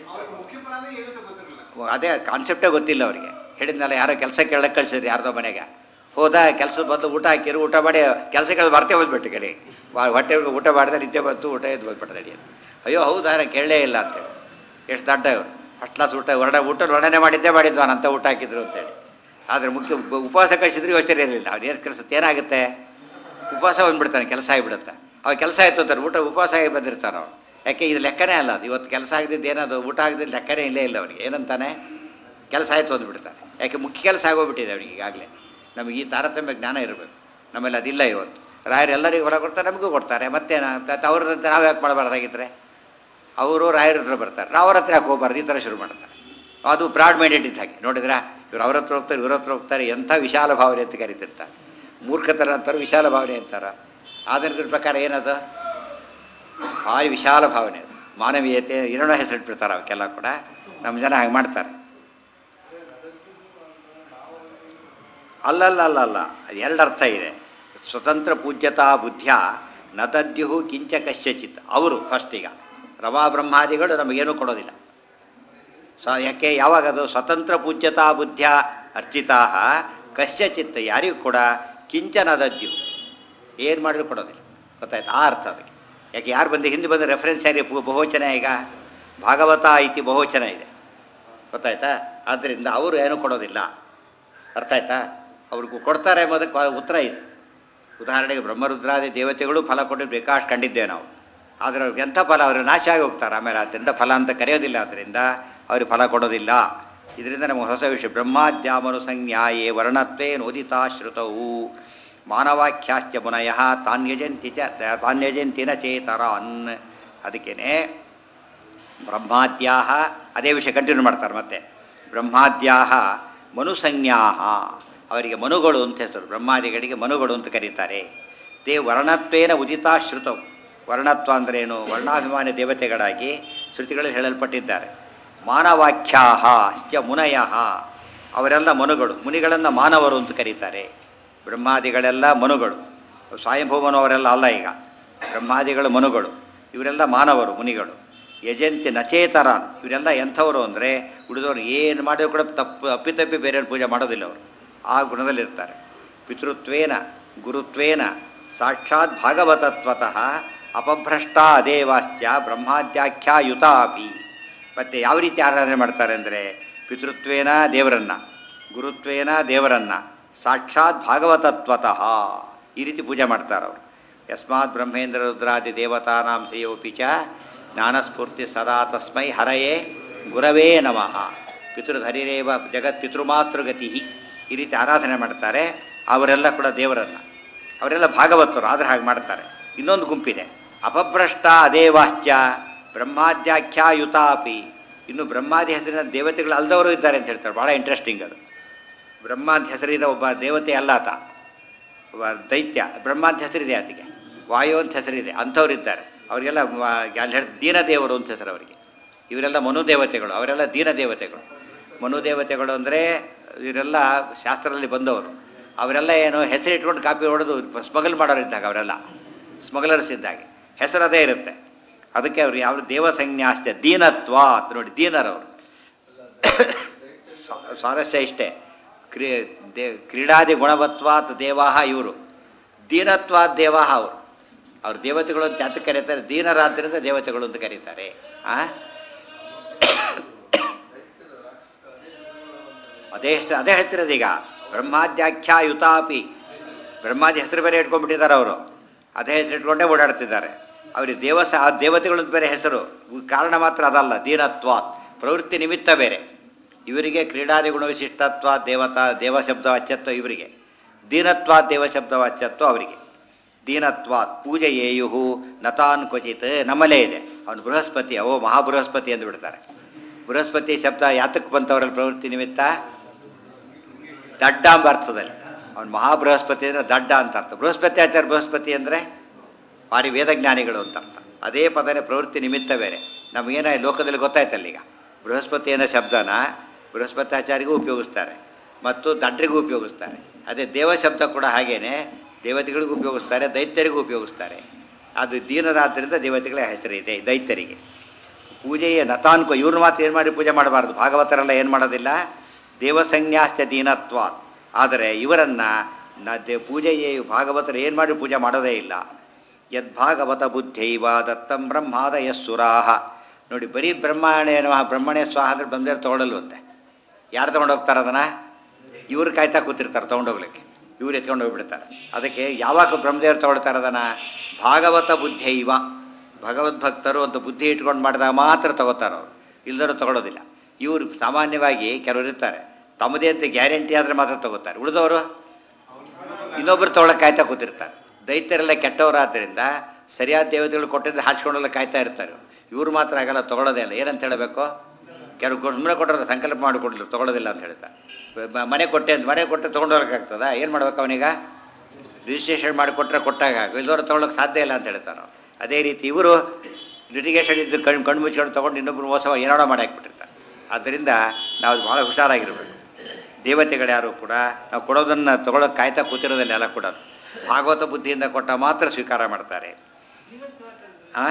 ಅದೇ ಕಾನ್ಸೆಪ್ಟೇ ಗೊತ್ತಿಲ್ಲ ಅವರಿಗೆ ಹೇಳಿದ್ನಲ್ಲ ಯಾರೋ ಕೆಲಸ ಕೇಳಕ್ಕೆ ಕಳಿಸಿದ್ರು ಯಾರ್ದೋ ಮನೆಗೆ ಹೋದ ಕೆಲಸದ ಬಂದು ಊಟ ಹಾಕಿರು ಊಟ ಮಾಡಿ ಕೆಲಸ ಕೇಳಿ ಬರ್ತೇ ಹೋಗ್ಬಿಟ್ಟು ಕಡೆ ಹೊಟ್ಟೆ ಊಟ ಮಾಡಿದ್ರೆ ನಿದ್ದೆ ಬಂತು ಊಟ ಎದ್ದು ಹೋಗ್ಬಿಟ್ಟು ನಡಿ ಅಂತ ಅಯ್ಯೋ ಹೌದಾ ನಾನು ಕೇಳಲೇ ಇಲ್ಲ ಅಂತೇಳಿ ಎಷ್ಟು ದಡ್ಡ ಇವರು ಫಸ್ಟ್ ಕ್ಲಾಸ್ ಊಟ ಹೊರಡ ಊಟ ವರ್ಣನೆ ಮಾಡಿದ್ದೇ ಮಾಡಿದ್ವ ಅಂತ ಊಟ ಹಾಕಿದ್ರು ಅಂತೇಳಿ ಆದರೆ ಮುಖ್ಯ ಉಪ- ಉಪವಾಸ ಕಳಿಸಿದ್ರು ಯೋಚನೆ ಇರಲಿಲ್ಲ ಅವ್ರು ಏನು ಕೆಲಸ ಏನಾಗುತ್ತೆ ಉಪವಾಸ ಬಂದ್ಬಿಡ್ತಾನೆ ಕೆಲಸ ಆಗಿಬಿಡುತ್ತೆ ಅವ ಕೆಲಸ ಆಯ್ತು ಅಂತಾರೆ ಊಟ ಉಪವಾಸ ಆಗಿ ಬಂದಿರ್ತಾನೆ ಅವನು ಯಾಕೆ ಇದು ಲೆಕ್ಕನೇ ಅಲ್ಲ ಅದು ಇವತ್ತು ಕೆಲಸ ಆಗದಿದ್ದು ಏನದು ಊಟ ಆಗದಿದ್ದು ಲೆಕ್ಕನೇ ಇಲ್ಲೇ ಇಲ್ಲ ಅವನಿಗೆ ಏನಂತಾನೆ ಕೆಲಸ ಆಯಿತು ಅಂದ್ಬಿಡ್ತಾನೆ ಯಾಕೆ ಮುಖ್ಯ ಕೆಲಸ ಆಗೋಗ್ಬಿಟ್ಟಿದೆ ಅವನಿಗೆ ಈಗಾಗಲೇ ನಮಗೆ ಈ ತಾರತಮ್ಯ ಜ್ಞಾನ ಇರಬೇಕು ನಮ್ಮಲ್ಲಿ ಅದಿಲ್ಲ ಇವತ್ತು ರಾಯರು ಎಲ್ಲರಿಗೂ ಹೊರ ಕೊಡ್ತಾರೆ ನಮಗೂ ಕೊಡ್ತಾರೆ ಮತ್ತೇನ ಮತ್ತೆ ಅವ್ರದ್ದು ನಾವು ಯಾಕೆ ಮಾಡಬಾರ್ದಾಗಿದ್ರೆ ಅವರು ರಾಯರ ಹತ್ರ ಬರ್ತಾರೆ ನಾವು ಅವ್ರ ಹತ್ರ ಯಾಕೆ ಹೋಗ್ಬಾರ್ದು ಈ ಥರ ಶುರು ಮಾಡ್ತಾರೆ ಅದು ಬ್ರಾಡ್ ಮೈಂಡೆಡ್ ಇದ್ದ ಹಾಗೆ ನೋಡಿದ್ರಾ ಇವ್ರು ಅವ್ರ ಹತ್ರ ಹೋಗ್ತಾರೆ ಇವ್ರ ಹತ್ರ ಹೋಗ್ತಾರೆ ಎಂಥ ವಿಶಾಲ ಭಾವನೆ ಅಂತ ಕರಿತಿರ್ತಾರೆ ಮೂರ್ಖತರ ಅಂತಾರೆ ವಿಶಾಲ ಭಾವನೆ ಅಂತಾರೆ ಆಧುನಿಕರ ಪ್ರಕಾರ ಏನದು ಭಾರಿ ವಿಶಾಲ ಭಾವನೆ ಅದು ಮಾನವೀಯತೆ ಏನೋ ಹೆಸರಿಟ್ಬಿಡ್ತಾರೆ ಅವಕ್ಕೆಲ್ಲ ಕೂಡ ನಮ್ಮ ಜನ ಹಾಗೆ ಮಾಡ್ತಾರೆ ಅಲ್ಲಲ್ಲ ಅಲ್ಲ ಅಲ್ಲ ಅದು ಎರಡು ಅರ್ಥ ಇದೆ ಸ್ವತಂತ್ರ ಪೂಜ್ಯತಾ ಬುದ್ಧಿಯ ನ ತದ್ಯುಹು ಕಿಂಚ ಕಶ್ಯಚಿತ್ ಅವರು ಫಸ್ಟ್ ಈಗ ರವಾ ಬ್ರಹ್ಮಾದಿಗಳು ನಮಗೇನೂ ಕೊಡೋದಿಲ್ಲ ಸ ಯಾಕೆ ಯಾವಾಗ ಅದು ಸ್ವತಂತ್ರ ಪೂಜ್ಯತಾ ಬುದ್ಧಿಯ ಅರ್ಚಿತಾ ಕಶ್ಯಚಿತ್ತ ಯಾರಿಗೂ ಕೂಡ ಕಿಂಚನ ದದ್ಯು ಏನು ಮಾಡಿದ್ರು ಕೊಡೋದಿಲ್ಲ ಗೊತ್ತಾಯ್ತು ಆ ಅರ್ಥ ಅದಕ್ಕೆ ಯಾಕೆ ಯಾರು ಬಂದು ಹಿಂದೆ ಬಂದ ರೆಫರೆನ್ಸ್ ಯಾರಿಗೆ ಪು- ಬಹುವಚನ ಈಗ ಭಾಗವತ ಐತಿ ಬಹುವಚನ ಇದೆ ಗೊತ್ತಾಯ್ತಾ ಆದ್ದರಿಂದ ಅವರು ಏನೂ ಕೊಡೋದಿಲ್ಲ ಅರ್ಥ ಆಯ್ತಾ ಅವ್ರಿಗೂ ಕೊಡ್ತಾರೆ ಎಂಬುದಕ್ಕೆ ವ- ಉತ್ತರ ಇದೆ ಉದಾಹರಣೆಗೆ ಬ್ರಹ್ಮರುದ್ರಾದಿ ದೇವತೆಗಳು ಫಲ ಕೊಟ್ಟಿದ್ದು ಬೇಕಾಷ್ಟು ಕಂಡಿದ್ದೇವೆ ನಾವು ಆದರೆ ಅವ್ರಿಗೆ ಎಂಥ ಫಲ ಅವರು ನಾಶ ಆಗಿ ಹೋಗ್ತಾರೆ ಆಮೇಲೆ ಅದರಿಂದ ಫಲ ಅಂತ ಕರೆಯೋದಿಲ್ಲ ಆದ್ದರಿಂದ ಅವ್ರಿಗೆ ಫಲ ಕೊಡೋದಿಲ್ಲ ಇದರಿಂದ ನಮಗೆ ಹೊಸ ವಿಷಯ ಬ್ರಹ್ಮಾದ್ಯಾಮನು ಸಂಜ್ಞಾಯೇ ವರ್ಣತ್ವೇ ನೋದಿತಾ ಶ್ರುತವು ಮಾನವಾಖ್ಯಾಶ್ಚ ಮುನಯ ತಾನ್ಯಜಂತಿ ಚ ತಾನ್ಯಜಂತಿನ ಚೇತರಾನ್ ಅದಕ್ಕೇನೆ ಬ್ರಹ್ಮಾದ್ಯಾಹ ಅದೇ ವಿಷಯ ಕಂಟಿನ್ಯೂ ಮಾಡ್ತಾರೆ ಮತ್ತೆ ಬ್ರಹ್ಮಾದ್ಯಾಹ ಮನುಸಂಜ್ಞಾಹ ಅವರಿಗೆ ಮನುಗಳು ಅಂತ ಹೆಸರು ಬ್ರಹ್ಮಾದಿಗಳಿಗೆ ಮನುಗಳು ಅಂತ ಕರೀತಾರೆ ತೇ ವರ್ಣತ್ವೇನ ಉದಿತಾ ಶ್ರುತವು ವರ್ಣತ್ವ ಅಂದ್ರೇನು ವರ್ಣಾಭಿಮಾನಿ ದೇವತೆಗಳಾಗಿ ಶ್ರುತಿಗಳಲ್ಲಿ ಹೇಳಲ್ಪಟ್ಟಿದ್ದಾರೆ ಮಾನವಾಖ್ಯಾಹ ಶ್ಚ ಮುನಯ ಅವರೆಲ್ಲ ಮನುಗಳು ಮುನಿಗಳನ್ನು ಮಾನವರು ಅಂತ ಕರೀತಾರೆ ಬ್ರಹ್ಮಾದಿಗಳೆಲ್ಲ ಮನುಗಳು ಸ್ವಯಂಭೂಮನು ಅವರೆಲ್ಲ ಅಲ್ಲ ಈಗ ಬ್ರಹ್ಮಾದಿಗಳು ಮನುಗಳು ಇವರೆಲ್ಲ ಮಾನವರು ಮುನಿಗಳು ಯಜಂತಿ ನಚೇತರಾನ್ ಇವರೆಲ್ಲ ಎಂಥವರು ಅಂದರೆ ಉಳಿದವರು ಏನು ಮಾಡಿದ್ರು ಕೂಡ ತಪ್ಪು ಅಪ್ಪಿತಪ್ಪಿ ಬೇರೆಯವ್ರ ಪೂಜೆ ಮಾಡೋದಿಲ್ಲ ಅವರು ಆ ಗುಣದಲ್ಲಿರ್ತಾರೆ ಪಿತೃತ್ವೇನ ಗುರುತ್ವೇನ ಸಾಕ್ಷಾತ್ ಭಾಗವತತ್ವತಃ ಅಪಭ್ರಷ್ಟ ಅದೇವಾಶ್ಚ ಬ್ರಹ್ಮಾದ್ಯಾಖ್ಯಾಯುತ ಅಪಿ ಮತ್ತು ಯಾವ ರೀತಿ ಆರಾಧನೆ ಮಾಡ್ತಾರೆ ಅಂದರೆ ಪಿತೃತ್ವೇನ ದೇವರನ್ನ ಗುರುತ್ವೇನ ದೇವರನ್ನ ಸಾಕ್ಷಾತ್ ಭಾಗವತತ್ವತಃ ಈ ರೀತಿ ಪೂಜೆ ಮಾಡ್ತಾರೆ ಅವರು ಯಸ್ಮಾತ್ ಬ್ರಹ್ಮೇಂದ್ರ ರುದ್ರಾದಿ ದೇವತಾನಾಂ ಶ್ರೇಯೋಪಿ ಚ ಜ್ಞಾನಸ್ಫೂರ್ತಿ ಸದಾ ತಸ್ಮೈ ಹರಯೇ ಗುರವೇ ನಮಃ ಪಿತೃಧರಿರೇವ ಜಗತ್ ಪಿತೃಮಾತೃಗತಿ ಈ ರೀತಿ ಆರಾಧನೆ ಮಾಡ್ತಾರೆ ಅವರೆಲ್ಲ ಕೂಡ ದೇವರನ್ನ ಅವರೆಲ್ಲ ಭಾಗವತರು ಆದರೆ ಹಾಗೆ ಮಾಡ್ತಾರೆ ಇನ್ನೊಂದು ಗುಂಪಿದೆ ಅಪಭ್ರಷ್ಟ ಅದೇವಾಶ್ಚ ಬ್ರಹ್ಮಾದ್ಯಾಖ್ಯಾಯುತಾಪಿ ಇನ್ನು ಬ್ರಹ್ಮಾದಿ ಹೆಸರಿನ ದೇವತೆಗಳು ಅಲ್ದವರು ಇದ್ದಾರೆ ಅಂತ ಹೇಳ್ತಾರೆ ಭಾಳ ಇಂಟ್ರೆಸ್ಟಿಂಗ್ ಅದು ಬ್ರಹ್ಮಾದ ಹೆಸರಿದ ಒಬ್ಬ ದೇವತೆ ಅಲ್ಲ ಆತ ಒಬ್ಬ ದೈತ್ಯ ಬ್ರಹ್ಮಾದ ಹೆಸರಿದೆ ಆತಗೆ ವಾಯು ಅಂತ ಹೆಸರಿದೆ ಅಂಥವ್ರು ಇದ್ದಾರೆ ಅವರಿಗೆಲ್ಲ ವ- ಅಲ್ಲಿ ಹೇಳಿ ದೀನದೇವರು ಅಂತ ಹೆಸರು ಅವರಿಗೆ ಇವರೆಲ್ಲ ಮನುದೇವತೆಗಳು ಅವರೆಲ್ಲ ದೀನದೇವತೆಗಳು ಮನುದೇವತೆಗಳು ಅಂದರೆ ಇವರೆಲ್ಲ ಶಾಸ್ತ್ರದಲ್ಲಿ ಬಂದವರು ಅವರೆಲ್ಲ ಏನು ಹೆಸರು ಇಟ್ಕೊಂಡು ಕಾಪಿ ಹೊಡೆದು ಸ್ಮಗಲ್ ಮಾಡೋರು ಇದ್ದಾಗ ಅವರೆಲ್ಲ ಸ್ಮಗ್ಲರ್ಸ್ ಇದ್ದಾಗೆ ಹೆಸರು ಅದೇ ಇರುತ್ತೆ ಅದಕ್ಕೆ ಅವ್ರು ಯಾವ ದೇವಸಂಜ್ಞಾಸ್ತೆ ದೀನತ್ವ ಅಂತ ನೋಡಿ ದೀನರವರು ಸ್ವ- ಸ್ವಾರಸ್ಯ ಇಷ್ಟೇ ಕ್ರೀ ದೇ ಕ್ರೀಡಾದಿ ಗುಣವತ್ವಾತ್ ದೇವಾಹ ಇವರು ದೀನತ್ವಾತ್ ದೇವಾಹ ಅವರು ಅವ್ರು ದೇವತೆಗಳು ಅಂತ ಯಾತಕ್ಕೆ ಕರೀತಾರೆ ದೀನರಾದ್ರಿಂದ ದೇವತೆಗಳು ಅಂತ ಕರೀತಾರೆ ಆ ಅದೇ ಹೆಸರು ಅದೇ ಹೇಳ್ತಿರೋದು ಈಗ ಬ್ರಹ್ಮಾದ್ಯಾಖ್ಯಾಯುತಾಪಿ ಬ್ರಹ್ಮಾದಿ ಹೆಸರು ಬೇರೆ ಇಟ್ಕೊಂಡ್ಬಿಟ್ಟಿದ್ದಾರೆ ಅವರು ಅದೇ ಹೆಸರು ಇಟ್ಕೊಂಡೇ ಓಡಾಡ್ತಿದ್ದಾರೆ ಅವ್ರಿಗೆ ದೇವಸ ಆ ದೇವತೆಗಳು ಬೇರೆ ಹೆಸರು ಕಾರಣ ಮಾತ್ರ ಅದಲ್ಲ ದೀನತ್ವ ಪ್ರವೃತ್ತಿ ನಿಮಿತ್ತ ಬೇರೆ ಇವರಿಗೆ ಕ್ರೀಡಾದಿ ಗುಣ ವಿಶಿಷ್ಟತ್ವ ದೇವತಾ ದೇವಶಬ್ದ ವಾಚ್ಯತ್ವ ಇವರಿಗೆ ದೀನತ್ವ ದೇವಶಬ್ದ ವಾಚ್ಯತ್ವ ಅವರಿಗೆ ದೀನತ್ವಾತ್ ಪೂಜೆ ಏಯುಹು ನತಾನ್ ಕ್ವಚಿತ್ ನಮ್ಮಲ್ಲೇ ಇದೆ ಅವನು ಬೃಹಸ್ಪತಿ ಅವೋ ಮಹಾಬೃಹಸ್ಪತಿ ಎಂದು ಬಿಡ್ತಾರೆ ಬೃಹಸ್ಪತಿ ಶಬ್ದ ಯಾತಕ್ಕೆ ಬಂತವರಲ್ಲಿ ಪ್ರವೃತ್ತಿ ನಿಮಿತ್ತ ದಡ್ಡ ಎಂಬ ಅರ್ಥದಲ್ಲಿ ಅವನು ಮಹಾಬೃಹಸ್ಪತಿ ಅಂದರೆ ದಡ್ಡ ಅಂತ ಅರ್ಥ ಬೃಹಸ್ಪತಿ ಆಚಾರ್ಯ ಬೃಹಸ್ಪತಿ ಅಂದರೆ ಭಾರಿ ವೇದಜ್ಞಾನಿಗಳು ಅಂತ ಅರ್ಥ ಅದೇ ಪದನೇ ಪ್ರವೃತ್ತಿ ನಿಮಿತ್ತ ಬೇರೆ ನಮಗೇನ ಲೋಕದಲ್ಲಿ ಗೊತ್ತಾಯ್ತಲ್ಲ ಈಗ ಬೃಹಸ್ಪತಿ ಅನ್ನೋ ಶಬ್ದನ ಬೃಹಸ್ಪತ್ಯಾಚಾರಿಗೂ ಉಪಯೋಗಿಸ್ತಾರೆ ಮತ್ತು ದಡ್ರಿಗೂ ಉಪಯೋಗಿಸ್ತಾರೆ ಅದೇ ದೇವ ಶಬ್ದ ಕೂಡ ಹಾಗೇನೆ ದೇವತೆಗಳಿಗೂ ಉಪಯೋಗಿಸ್ತಾರೆ ದೈತ್ಯರಿಗೂ ಉಪಯೋಗಿಸ್ತಾರೆ ಅದು ದೀನರಾದ್ರಿಂದ ದೇವತೆಗಳ ಹೆಸರಿದೆ ದೈತ್ಯರಿಗೆ ಪೂಜೆಯ ನತಾನ್ಕೋ ಇವ್ರು ಮಾತ್ರ ಏನು ಮಾಡಿ ಪೂಜೆ ಮಾಡಬಾರ್ದು ಭಾಗವತರೆಲ್ಲ ಏನು ಮಾಡೋದಿಲ್ಲ ದೇವಸಂಜ್ಞಾಸ್ತ ದೀನತ್ವ ಆದರೆ ಇವರನ್ನು ನ ದೇ ಪೂಜೆಯೇ ಭಾಗವತರು ಏನು ಮಾಡಿ ಪೂಜೆ ಮಾಡೋದೇ ಇಲ್ಲ ಯದ್ಭಾಗವತ ಬುದ್ಧೈವ ದತ್ತಂ ಬ್ರಹ್ಮಾದಯ ಸುರಾಹ ನೋಡಿ ಬರೀ ಬ್ರಹ್ಮಣೇ ನಮಃ ಬ್ರಹ್ಮಣೇ ಸ್ವಾಹ ಅಂದ್ರೆ ಬಂದೇ ತೊಗೊಳಲ್ವಂತೆ ಯಾರು ತೊಗೊಂಡು ಹೋಗ್ತಾರೆ ಅದನ್ನು ಇವ್ರು ಕಾಯ್ತಾ ಕೂತಿರ್ತಾರೆ ತೊಗೊಂಡೋಗ್ಲಿಕ್ಕೆ ಇವ್ರು ಎತ್ಕೊಂಡು ಹೋಗ್ಬಿಡ್ತಾರೆ ಅದಕ್ಕೆ ಯಾವಾಗ ಬ್ರಹ್ಮದೇವರು ತೊಗೊಳ್ತಾರೆ ಅದನ್ನು ಭಾಗವತ ಬುದ್ಧೈವ ಭಗವದ್ಭಕ್ತರು ಅಂತ ಬುದ್ಧಿ ಇಟ್ಕೊಂಡು ಮಾಡಿದಾಗ ಮಾತ್ರ ತಗೋತಾರೆ ಅವರು ಇಲ್ಲದರೂ ತಗೊಳ್ಳೋದಿಲ್ಲ ಇವರು ಸಾಮಾನ್ಯವಾಗಿ ಕೆಲವರು ಇರ್ತಾರೆ ತಮ್ಮದೇ ಅಂತ ಗ್ಯಾರಂಟಿ ಆದರೆ ಮಾತ್ರ ತಗೋತಾರೆ ಉಳಿದವರು ಇನ್ನೊಬ್ಬರು ತೊಗೊಳಕ್ಕೆ ಕಾಯ್ತಾ ಕೂತಿರ್ತಾರೆ ದೈತ್ಯರೆಲ್ಲ ಕೆಟ್ಟವರಾದ್ದರಿಂದ ಸರಿಯಾದ ದೇವತೆಗಳು ಕೊಟ್ಟಿದ್ದು ಹಾಸ್ಕೊಂಡೆಲ್ಲ ಕಾಯ್ತಾ ಇರ್ತಾರೆ ಇವ್ರು ಮಾತ್ರ ಆಗಲ್ಲ ತೊಗೊಳ್ಳೋದೇ ಇಲ್ಲ ಏನಂತ ಹೇಳಬೇಕು ಕೆಲವು ಸುಮ್ಮನೆ ಕೊಟ್ಟರೆ ಸಂಕಲ್ಪ ಮಾಡಿಕೊಡ್ಲಿ ತೊಗೊಳ್ಳೋದಿಲ್ಲ ಅಂತ ಹೇಳ್ತಾರೆ ಮ- ಮನೆ ಕೊಟ್ಟೆ ಅಂತ ಮನೆ ಕೊಟ್ಟರೆ ತೊಗೊಂಡೋಗ್ಬೇಕಾಗ್ತದ ಏನು ಮಾಡ್ಬೇಕು ಅವನೀಗ ರಿಜಿಸ್ಟ್ರೇಷನ್ ಮಾಡಿಕೊಟ್ರೆ ಕೊಟ್ಟಾಗ ಇಲ್ಲದವ್ರು ತೊಗೊಳಕ್ಕೆ ಸಾಧ್ಯ ಇಲ್ಲ ಅಂತ ಹೇಳ್ತಾರೆ ಅವ್ರು. ಅದೇ ರೀತಿ ಇವರು ಲಿಟಿಗೇಷನ್ ಇದ್ದು ಕಣ್ಣು ಕಣ್ಣು ಮುಚ್ಕೊಂಡು ತೊಗೊಂಡು ಇನ್ನೊಬ್ಬರು ಮೋಸ ಏನಾಡೋ ಮಾಡಿ ಹಾಕ್ಬಿಟ್ಟಿರ್ತಾರೆ ಆದ್ದರಿಂದ ನಾವು ಭಾಳ ಹುಷಾರಾಗಿರ್ಬೇಕು ದೇವತೆಗಳು ಯಾರು ಕೂಡ ನಾವು ಕೊಡೋದನ್ನು ತೊಗೊಳಕ್ಕೆ ಕಾಯ್ತಾ ಕೂತಿರೋದಿಲ್ಲ ಎಲ್ಲ ಕೂಡ ಭಾಗವತ ಬುದ್ಧಿಯಿಂದ ಕೊಟ್ಟ ಮಾತ್ರ ಸ್ವೀಕಾರ ಮಾಡ್ತಾರೆ ಆ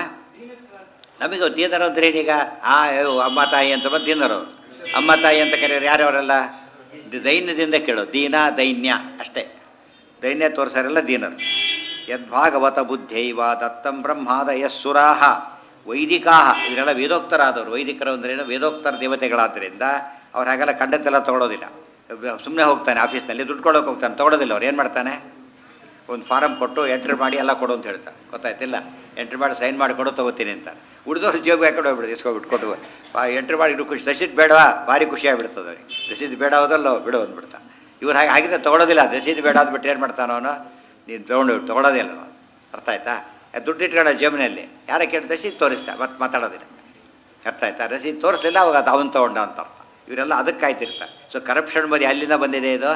ನಮಗೆ ದೀನರು ಅಂದ್ರೆ ಏನೀಗ ಆ ಅಯ್ಯೋ, ಅಮ್ಮ ತಾಯಿ ಅಂತ ಬಂದು ದೀನರು ಅವ್ರು. ಅಮ್ಮ ತಾಯಿ ಅಂತ ಕರೆಯೋರು ಯಾರ್ಯವರೆಲ್ಲ ದಿ- ದೈನ್ಯದಿಂದ ಕೇಳೋ ದೀನ ದೈನ್ಯ ಅಷ್ಟೇ ದೈನ್ಯ ತೋರಿಸೋರೆಲ್ಲ ದೀನರು ಯದ್ಭಾಗವತ ಬುದ್ಧೈವ ದತ್ತಂ ಬ್ರಹ್ಮಾದ ಯಸ್ಸುರಾಹ ವೈದಿಕಾಹ ಇವರೆಲ್ಲ ವೇದೋಕ್ತರಾದವರು ವೈದಿಕರು ಅಂದ್ರೇನು ವೇದೋಕ್ತರ ದೇವತೆಗಳಾದ್ದರಿಂದ ಅವ್ರು ಹಾಗೆಲ್ಲ ಕಂಡದ್ದೆಲ್ಲ ತೊಗೊಳೋದಿಲ್ಲ ಸುಮ್ಮನೆ ಹೋಗ್ತಾನೆ ಆಫೀಸ್ನಲ್ಲಿ ದುಡ್ಡು ಕೊಡೋಕೆ ಹೋಗ್ತಾನೆ ತೊಗೊಳೋದಿಲ್ಲ ಅವ್ರು ಏನು ಮಾಡ್ತಾನೆ ಒಂದು ಫಾರಮ್ ಕೊಟ್ಟು ಎಂಟ್ರಿ ಮಾಡಿ ಎಲ್ಲ ಕೊಡು ಅಂತ ಹೇಳ್ತಾರೆ ಗೊತ್ತಾಯ್ತಿಲ್ಲ ಎಂಟ್ರಿ ಮಾಡಿ ಸೈನ್ ಮಾಡಿ ಕೊಡು ತೊಗೋತೀನಿ ಅಂತ ಉಳಿದವ್ರು ಜೋಬ್ ಹಾಕೊಂಡು ಹೋಗ್ಬಿಡು ಇಸ್ಕೊಬಿಟ್ಟು ಕೊಟ್ಟು ಎಂಟ್ರಿ ಮಾಡಿ ಇಡು ಖುಷಿ ರಸೀದ್ ಬೇಡವಾ ಭಾರಿ ಖುಷಿ ಆಗ್ಬಿಡ್ತದೆ ಅವ್ರಿಗೆ ರಸೀದ್ ಬೇಡ ಹೋದಲ್ಲೋ ಬಿಡು ಅಂದ್ಬಿಡ್ತಾ ಇವ್ರು ಹಾಗೆ ಹಾಗಿದ್ರೆ ತೊಗೊಳೋದಿಲ್ಲ ರಸೀದ್ ಬೇಡ ಅಂದ್ಬಿಟ್ಟು ಏನು ಮಾಡ್ತಾನೋ ಅವನು ನೀನು ತೊಗೊಂಡು ತೊಗೊಳೋದಿಲ್ಲ ಅವನು ಅರ್ಥ ಆಯ್ತಾ ಅದು ದುಡ್ಡು ಇಟ್ಕೊಳ್ಳೋ ಜೇಬಿನಲ್ಲಿ ಯಾರ ಕೇಳಿ ರಸೀದ್ ತೋರಿಸ್ತಾ ಮತ್ತೆ ಮಾತಾಡೋದಿಲ್ಲ ಅರ್ಥ ಆಯ್ತಾ ರಸೀದ್ ತೋರಿಸ್ಲಿಲ್ಲ ಅವಾಗ ಅದು ಅವನು ತೊಗೊಂಡ ಅಂತ ಅರ್ಥ ಇವರೆಲ್ಲ ಅದಕ್ಕೆ ಕಾಯ್ತಿರ್ತಾರೆ ಸೊ ಕರಪ್ಷನ್ ಬಗ್ಗೆ ಅಲ್ಲಿಂದ ಬಂದಿದೆ ಇದು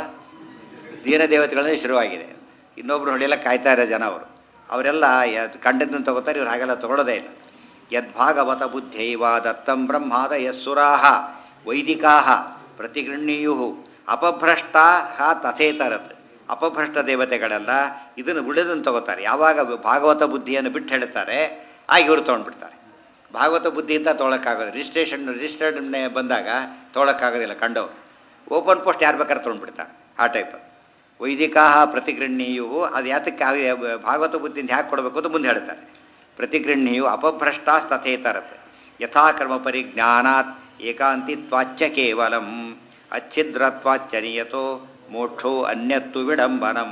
ದೀನ ದೇವತೆಗಳನ್ನೇ ಶುರುವಾಗಿದೆ ಇನ್ನೊಬ್ರು ಹೊಡೆಯಲ್ಲ ಕಾಯ್ತಾ ಇರೋ ಜನ ಅವರು ಅವರೆಲ್ಲ ಕಂಡದ್ದನ್ನು ತಗೋತಾರೆ ಇವ್ರು ಹಾಗೆಲ್ಲ ತಗೊಳ್ಳೋದೇ ಇಲ್ಲ ಯದ್ಭಾಗವತ ಬುದ್ಧೈವ ದತ್ತಂ ಬ್ರಹ್ಮಾದ ಯಸ್ಸುರಾಹ ವೈದಿಕಾಹ ಪ್ರತಿಗೃಹ್ಣೀಯು ಅಪಭ್ರಷ್ಟಾ ಹಾ ತಥೇತರತ್ ಅಪಭ್ರಷ್ಟ ದೇವತೆಗಳೆಲ್ಲ ಇದನ್ನು ಉಳಿದನ್ನು ತಗೋತಾರೆ ಯಾವಾಗ ಭಾಗವತ ಬುದ್ಧಿಯನ್ನು ಬಿಟ್ಟು ಹೇಳ್ತಾರೆ ಆಗ ಇವರು ತೊಗೊಂಡ್ಬಿಡ್ತಾರೆ ಭಾಗವತ ಬುದ್ಧಿಯಿಂದ ತೊಗೊಳಕ್ಕಾಗೋದು ರಿಜಿಸ್ಟ್ರೇಷನ್ ರಿಜಿಸ್ಟರ್ಡ್ ಬಂದಾಗ ತೊಗೊಳಕ್ಕಾಗೋದಿಲ್ಲ ಕಂಡವರು ಓಪನ್ ಪೋಸ್ಟ್ ಯಾರು ಬೇಕಾದ್ರೆ ತೊಗೊಂಡ್ಬಿಡ್ತಾರೆ ಆ ಟೈಪ್ ವೈದಿಕಾ ಪ್ರತಿಗೃಹ್ಣೀಯು ಅದು ಯಾತಕ್ಕೆ ಆ- ಭಾಗವತ ಬುದ್ಧಿಯಿಂದ ಹ್ಯಾಕೆ ಕೊಡಬೇಕು ಅಂತ ಮುಂದೆ ಹೇಳ್ತಾರೆ ಪ್ರತಿಗೃಹ್ಣಿಯು ಅಪಭ್ರಷ್ಟಾಸ್ತಥೇತರತ್ ಯಥಾಕ್ರಮ ಪರಿಜ್ಞಾನಾತ್ ಏಕಾಂತಿತ್ವಾಚ್ಚ ಕೇವಲಂ ಅಚ್ಛಿದ್ರತ್ವಾಚ್ಚ ನಿಯತೋ ಮೋಕ್ಷೋ ಅನ್ಯತ್ತು ವಿಡಂಬನಂ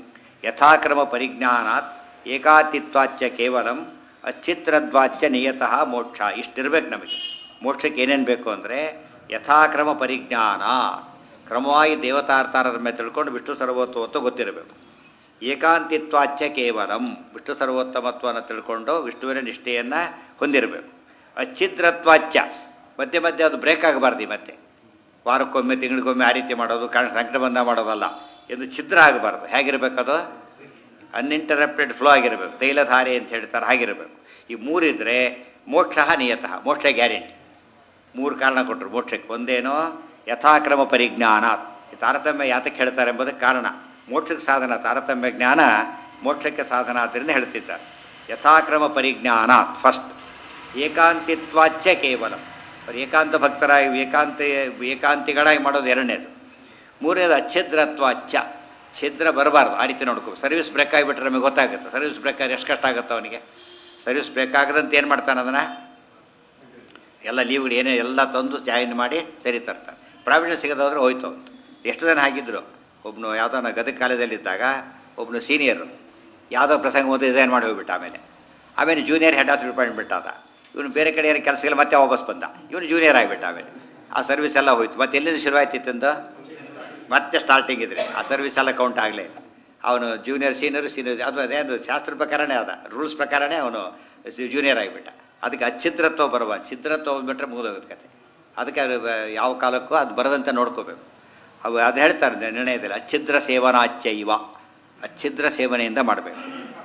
ಯಥಾಕ್ರಮ ಪರಿಜ್ಞಾನಾತ್ ಏಕಾಂತಿತ್ವಾಚ್ಚ ಕೇವಲಂ ಅಚ್ಛಿದ್ರದ್ವಾಚ್ಚ ನಿಯತಃ ಮೋಕ್ಷ ಇಷ್ಟಿರ್ಬೇಕು ನಮಗೆ ಮೋಕ್ಷಕ್ಕೆ ಏನೇನು ಬೇಕು ಅಂದರೆ ಯಥಾಕ್ರಮ ಪರಿಜ್ಞಾನ ಕ್ರಮವಾಗಿ ದೇವತಾರ್ಥಾರದ ಮೇಲೆ ತಿಳ್ಕೊಂಡು ವಿಷ್ಣು ಸರ್ವೋತ್ತಮತ್ವ ಗೊತ್ತಿರಬೇಕು ಏಕಾಂತಿತ್ವಾಚ್ಚ ಕೇವಲಂ ವಿಷ್ಣು ಸರ್ವೋತ್ತಮತ್ವವನ್ನು ತಿಳ್ಕೊಂಡು ವಿಷ್ಣುವಿನ ನಿಷ್ಠೆಯನ್ನು ಹೊಂದಿರಬೇಕು ಅಚ್ಛಿದ್ರತ್ವಾಚ್ಚ ಮಧ್ಯೆ ಮಧ್ಯೆ ಅದು ಬ್ರೇಕ್ ಆಗಬಾರ್ದು ಈ ಮತ್ತೆ ವಾರಕ್ಕೊಮ್ಮೆ ತಿಂಗಳಿಗೊಮ್ಮೆ ಆ ರೀತಿ ಮಾಡೋದು ಕಾರಣ ಸಂಕಟಬಂಧ ಮಾಡೋದಲ್ಲ ಎಂದು ಛಿದ್ರ ಆಗಬಾರ್ದು ಹೇಗಿರಬೇಕದು ಅನ್ಇಂಟರಪ್ಟೆಡ್ ಫ್ಲೋ ಆಗಿರಬೇಕು ತೈಲಧಾರೆ ಅಂತ ಹೇಳ್ತಾರೆ ಹಾಗಿರಬೇಕು ಈ ಮೂರಿದ್ರೆ ಮೋಕ್ಷ ನಿಯತಃ ಮೋಕ್ಷ ಗ್ಯಾರಂಟಿ ಮೂರು ಕಾರಣ ಕೊಟ್ಟರು ಮೋಕ್ಷಕ್ಕೆ ಒಂದೇನೋ ಯಥಾಕ್ರಮ ಪರಿಜ್ಞಾನ ಈ ತಾರತಮ್ಯ ಯಾತಕ್ಕೆ ಹೇಳ್ತಾರೆ ಎಂಬುದಕ್ಕೆ ಕಾರಣ ಮೋಕ್ಷಕ್ಕೆ ಸಾಧನ ತಾರತಮ್ಯ ಜ್ಞಾನ ಮೋಕ್ಷಕ್ಕೆ ಸಾಧನ ಆದ್ದರಿಂದ ಹೇಳ್ತಿದ್ದಾರೆ ಯಥಾಕ್ರಮ ಪರಿಜ್ಞಾನ ಫಸ್ಟ್ ಏಕಾಂತಿತ್ವಾಚ್ಯ ಕೇವಲ ಅವ್ರು ಏಕಾಂತ ಭಕ್ತರಾಗಿ ಏಕಾಂತ ಏಕಾಂತಿಗಳಾಗಿ ಮಾಡೋದು ಎರಡನೇದು ಮೂರನೇದು ಅಚ್ಛಿದ್ರತ್ವಾಚ್ಯ ಛಿದ್ರ ಬರಬಾರ್ದು ಆ ರೀತಿ ನೋಡ್ಕೋ ಸರ್ವಿಸ್ ಬ್ರೇಕ್ ಆಗಿಬಿಟ್ರೆ ನಮಗೆ ಗೊತ್ತಾಗುತ್ತೆ ಸರ್ವಿಸ್ ಬ್ರೇಕ್ ಆಗಿ ಎಷ್ಟು ಕಷ್ಟ ಆಗುತ್ತೆ ಅವನಿಗೆ ಸರ್ವಿಸ್ ಬ್ರೇಕ್ ಆಗದಂತೆ ಏನು ಮಾಡ್ತಾನೆ ಅದನ್ನು ಎಲ್ಲ ಲೀವ್ಗಳು ಏನೇ ಎಲ್ಲ ತಂದು ಜಾಯಿನ್ ಮಾಡಿ ಸರಿ ತರ್ತಾರೆ ಪ್ರಾವಿಡೆನ್ಸ್ ಸಿಗದೋದ್ರೆ ಹೋಯ್ತು ಅಂತ ಎಷ್ಟು ಜನ ಆಗಿದ್ರು ಒಬ್ಬನು ಯಾವುದೋ ನಾ ಗದಗ ಕಾಲೇಜಲ್ಲಿದ್ದಾಗ ಒಬ್ಬನು ಸೀನಿಯರು ಯಾವುದೋ ಪ್ರಸಂಗ ಒಂದು ಡಿಸೈನ್ ಮಾಡಿ ಹೋಗ್ಬಿಟ್ಟ ಆಮೇಲೆ ಆಮೇಲೆ ಜೂನಿಯರ್ ಹೆಡ್ ಆಫ್ ಡಿಪಾರ್ಟ್ಮೆಂಟ್ ಬಿಟ್ಟ ಅದ ಇವನು ಬೇರೆ ಕಡೆ ಏನೋ ಕೆಲಸಗಳು ಮತ್ತೆ ವಾಪಸ್ ಬಂದ ಇವನು ಜೂನಿಯರ್ ಆಗಿಬಿಟ್ಟ ಆಮೇಲೆ ಆ ಸರ್ವಿಸ್ ಎಲ್ಲ ಹೋಯ್ತು ಮತ್ತೆ ಎಲ್ಲಿಂದ ಶುರುವಾಯ್ತಿತ್ತಂದು ಮತ್ತೆ ಸ್ಟಾರ್ಟಿಂಗ್ ಇದ್ರೆ ಆ ಸರ್ವಿಸ್ ಎಲ್ಲ ಕೌಂಟ್ ಆಗಲೇ ಇಲ್ಲ ಅವನು ಜೂನಿಯರ್ ಸೀನಿಯರ್ ಸೀನಿಯರ್ ಅದು ಅದೇ ಅದು ಶಾಸ್ತ್ರ ಪ್ರಕಾರನೇ ಅದ ರೂಲ್ಸ್ ಪ್ರಕಾರನೇ ಅವನು ಜೂನಿಯರ್ ಆಗಿಬಿಟ್ಟ ಅದಕ್ಕೆ ಅಚ್ಛಿದ್ರತ್ವ ಬರುವ ಛಿದ್ರತ್ವ ಬಂದ್ಬಿಟ್ರೆ ಮುಗಿದೋಗುತ್ತೆ ಕತೆ ಅದಕ್ಕೆ ಅದು ಬ- ಯಾವ ಕಾಲಕ್ಕೂ ಅದು ಬರದಂತೆ ನೋಡ್ಕೋಬೇಕು ಅವು ಅದು ಹೇಳ್ತಾರೆ ನಿ- ನಿರ್ಣಯದಲ್ಲಿ ಅಚ್ಛಿದ್ರ ಸೇವನಾಚ್ಯ ಇವ ಅಚ್ಛಿದ್ರ ಸೇವನೆಯಿಂದ ಮಾಡಬೇಕು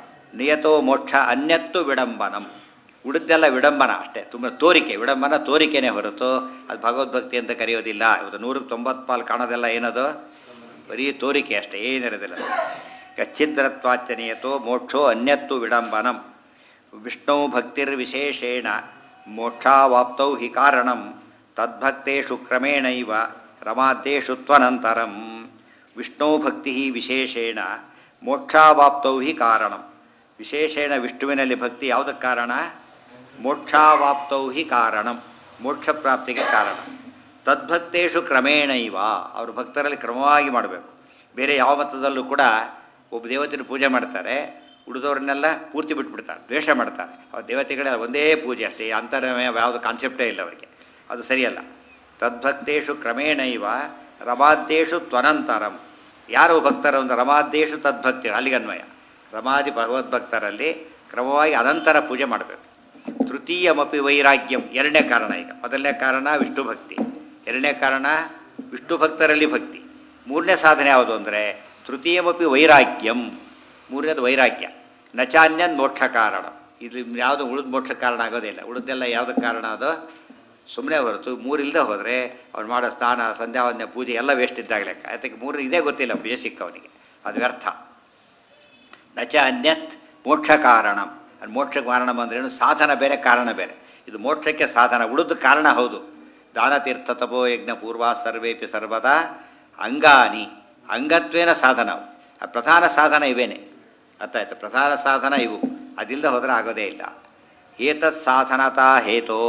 ನಿಯತೋ ಮೋಕ್ಷ ಅನ್ಯತ್ತು ವಿಡಂಬನಂ ಉಳಿದೆಲ್ಲ ವಿಡಂಬನ ಅಷ್ಟೇ ತುಂಬ ತೋರಿಕೆ ವಿಡಂಬನ ತೋರಿಕೆನೇ ಹೊರತು ಅದು ಭಗವದ್ಭಕ್ತಿ ಅಂತ ಕರೆಯೋದಿಲ್ಲ ಇವತ್ತು ನೂರಕ್ಕೆ ತೊಂಬತ್ತು ಪಾಲು ಕಾಣೋದೆಲ್ಲ ಏನದು ಬರೀ ತೋರಿಕೆ ಅಷ್ಟೇ ಏನಿರೋದಿಲ್ಲ ಕಚ್ಚಿದ್ರತ್ವಾಚನೆಯತೋ ಮೋಕ್ಷೋ ಅನ್ಯತ್ತು ವಿಡಂಬನಂ ವಿಷ್ಣು ಭಕ್ತಿರ್ವಿಶೇಷೇಣ ಮೋಕ್ಷಾವಾಪ್ತೌ ಹಿ ಕಾರಣಂ ತದ್ಭಕ್ತೇಷು ಕ್ರಮೇಣೈವ ರಮಾದ್ದೇಶು ತ್ವನಂತರಂ ವಿಷ್ಣು ಭಕ್ತಿ ವಿಶೇಷೇಣ ಮೋಕ್ಷಾವಾಪ್ತೌ ಹಿ ಕಾರಣಂ ವಿಶೇಷೇಣ ವಿಷ್ಣುವಿನಲ್ಲಿ ಭಕ್ತಿ ಯಾವುದಕ್ಕೆ ಕಾರಣ ಮೋಕ್ಷಾವಾಪ್ತೌ ಹಿ ಕಾರಣಂ ಮೋಕ್ಷ ಪ್ರಾಪ್ತಿಗೆ ಕಾರಣ ತದ್ಭಕ್ತೇಶು ಕ್ರಮೇಣೈವ ಅವರು ಭಕ್ತರಲ್ಲಿ ಕ್ರಮವಾಗಿ ಮಾಡಬೇಕು ಬೇರೆ ಯಾವ ಮತದಲ್ಲೂ ಕೂಡ ಒಬ್ಬ ದೇವತೆನ ಪೂಜೆ ಮಾಡ್ತಾರೆ ಉಳಿದವ್ರನ್ನೆಲ್ಲ ಪೂರ್ತಿ ಬಿಟ್ಬಿಡ್ತಾರೆ ದ್ವೇಷ ಮಾಡ್ತಾರೆ ಅವ್ರ ದೇವತೆಗಳ ಒಂದೇ ಪೂಜೆ ಅಷ್ಟೇ ಅಂತರಮಯ ಯಾವುದು ಕಾನ್ಸೆಪ್ಟೇ ಇಲ್ಲ ಅವರಿಗೆ ಅದು ಸರಿಯಲ್ಲ ತದ್ಭಕ್ತೇಶು ಕ್ರಮೇಣೈವ ರಮಾದ್ದೇಶು ತ್ವನಂತರಂ ಯಾರು ಭಕ್ತರ ಒಂದು ರಮಾದ್ದೇಶು ತದ್ಭಕ್ತಿ ಅಲ್ಲಿಗನ್ವಯ ರಮಾದಿ ಭಗವದ್ಭಕ್ತರಲ್ಲಿ ಕ್ರಮವಾಗಿ ಅನಂತರ ಪೂಜೆ ಮಾಡಬೇಕು ತೃತೀಯಮಪಿ ವೈರಾಗ್ಯಂ ಎರಡನೇ ಕಾರಣ ಈಗ ಮೊದಲನೇ ಕಾರಣ ವಿಷ್ಣು ಭಕ್ತಿ ಎರಡನೇ ಕಾರಣ ವಿಷ್ಣು ಭಕ್ತರಲ್ಲಿ ಭಕ್ತಿ ಮೂರನೇ ಸಾಧನೆ ಯಾವುದು ಅಂದರೆ ತೃತೀಯಮಪಿ ವೈರಾಗ್ಯಂ ಮೂರನೇದು ವೈರಾಗ್ಯ ನಚಾನ್ಯನ್ ಮೋಕ್ಷ ಕಾರಣ ಇದು ಯಾವುದು ಉಳಿದ ಮೋಕ್ಷ ಕಾರಣ ಆಗೋದಿಲ್ಲ ಉಳಿದೆಲ್ಲ ಯಾವುದಕ್ಕೆ ಕಾರಣ ಅದು ಸುಮ್ಮನೆ ಹೊರತು ಮೂರಿಲ್ಲದೆ ಹೋದರೆ ಅವ್ನು ಮಾಡೋ ಸ್ನಾನ ಸಂಧ್ಯಾವಂದನೆ ಪೂಜೆ ಎಲ್ಲ ವೇಸ್ಟ್ ಇದ್ದಾಗ ಲೆಕ್ಕ ಅದಕ್ಕೆ ಮೂರು ಇದೇ ಗೊತ್ತಿಲ್ಲ ಬೇಸಿಕ್ ಅವನಿಗೆ ಅದು ವ್ಯರ್ಥ ನಚ ಅನ್ಯತ್ ಮೋಕ್ಷ ಕಾರಣಂ ಅದು ಮೋಕ್ಷ ಕಾರಣ ಅಂದ್ರೇನು ಸಾಧನ ಬೇರೆ ಕಾರಣ ಬೇರೆ ಇದು ಮೋಕ್ಷಕ್ಕೆ ಸಾಧನ ಉಳಿದ ಕಾರಣ ಹೌದು ದಾನತೀರ್ಥ ತಪೋ ಯಜ್ಞ ಪೂರ್ವ ಸರ್ವೇಪಿ ಸರ್ವದಾ ಅಂಗಾನಿ ಅಂಗತ್ವೇನ ಸಾಧನ ಅವು. ಆ ಪ್ರಧಾನ ಸಾಧನ ಇವೇನೆ ಅರ್ಥಾಯ್ತು ಪ್ರಧಾನ ಸಾಧನ ಇವು ಅದಿಲ್ಲದೆ ಹೋದರೆ ಆಗೋದೇ ಇಲ್ಲ ಏತತ್ ಸಾಧನತಾ ಹೇತೋ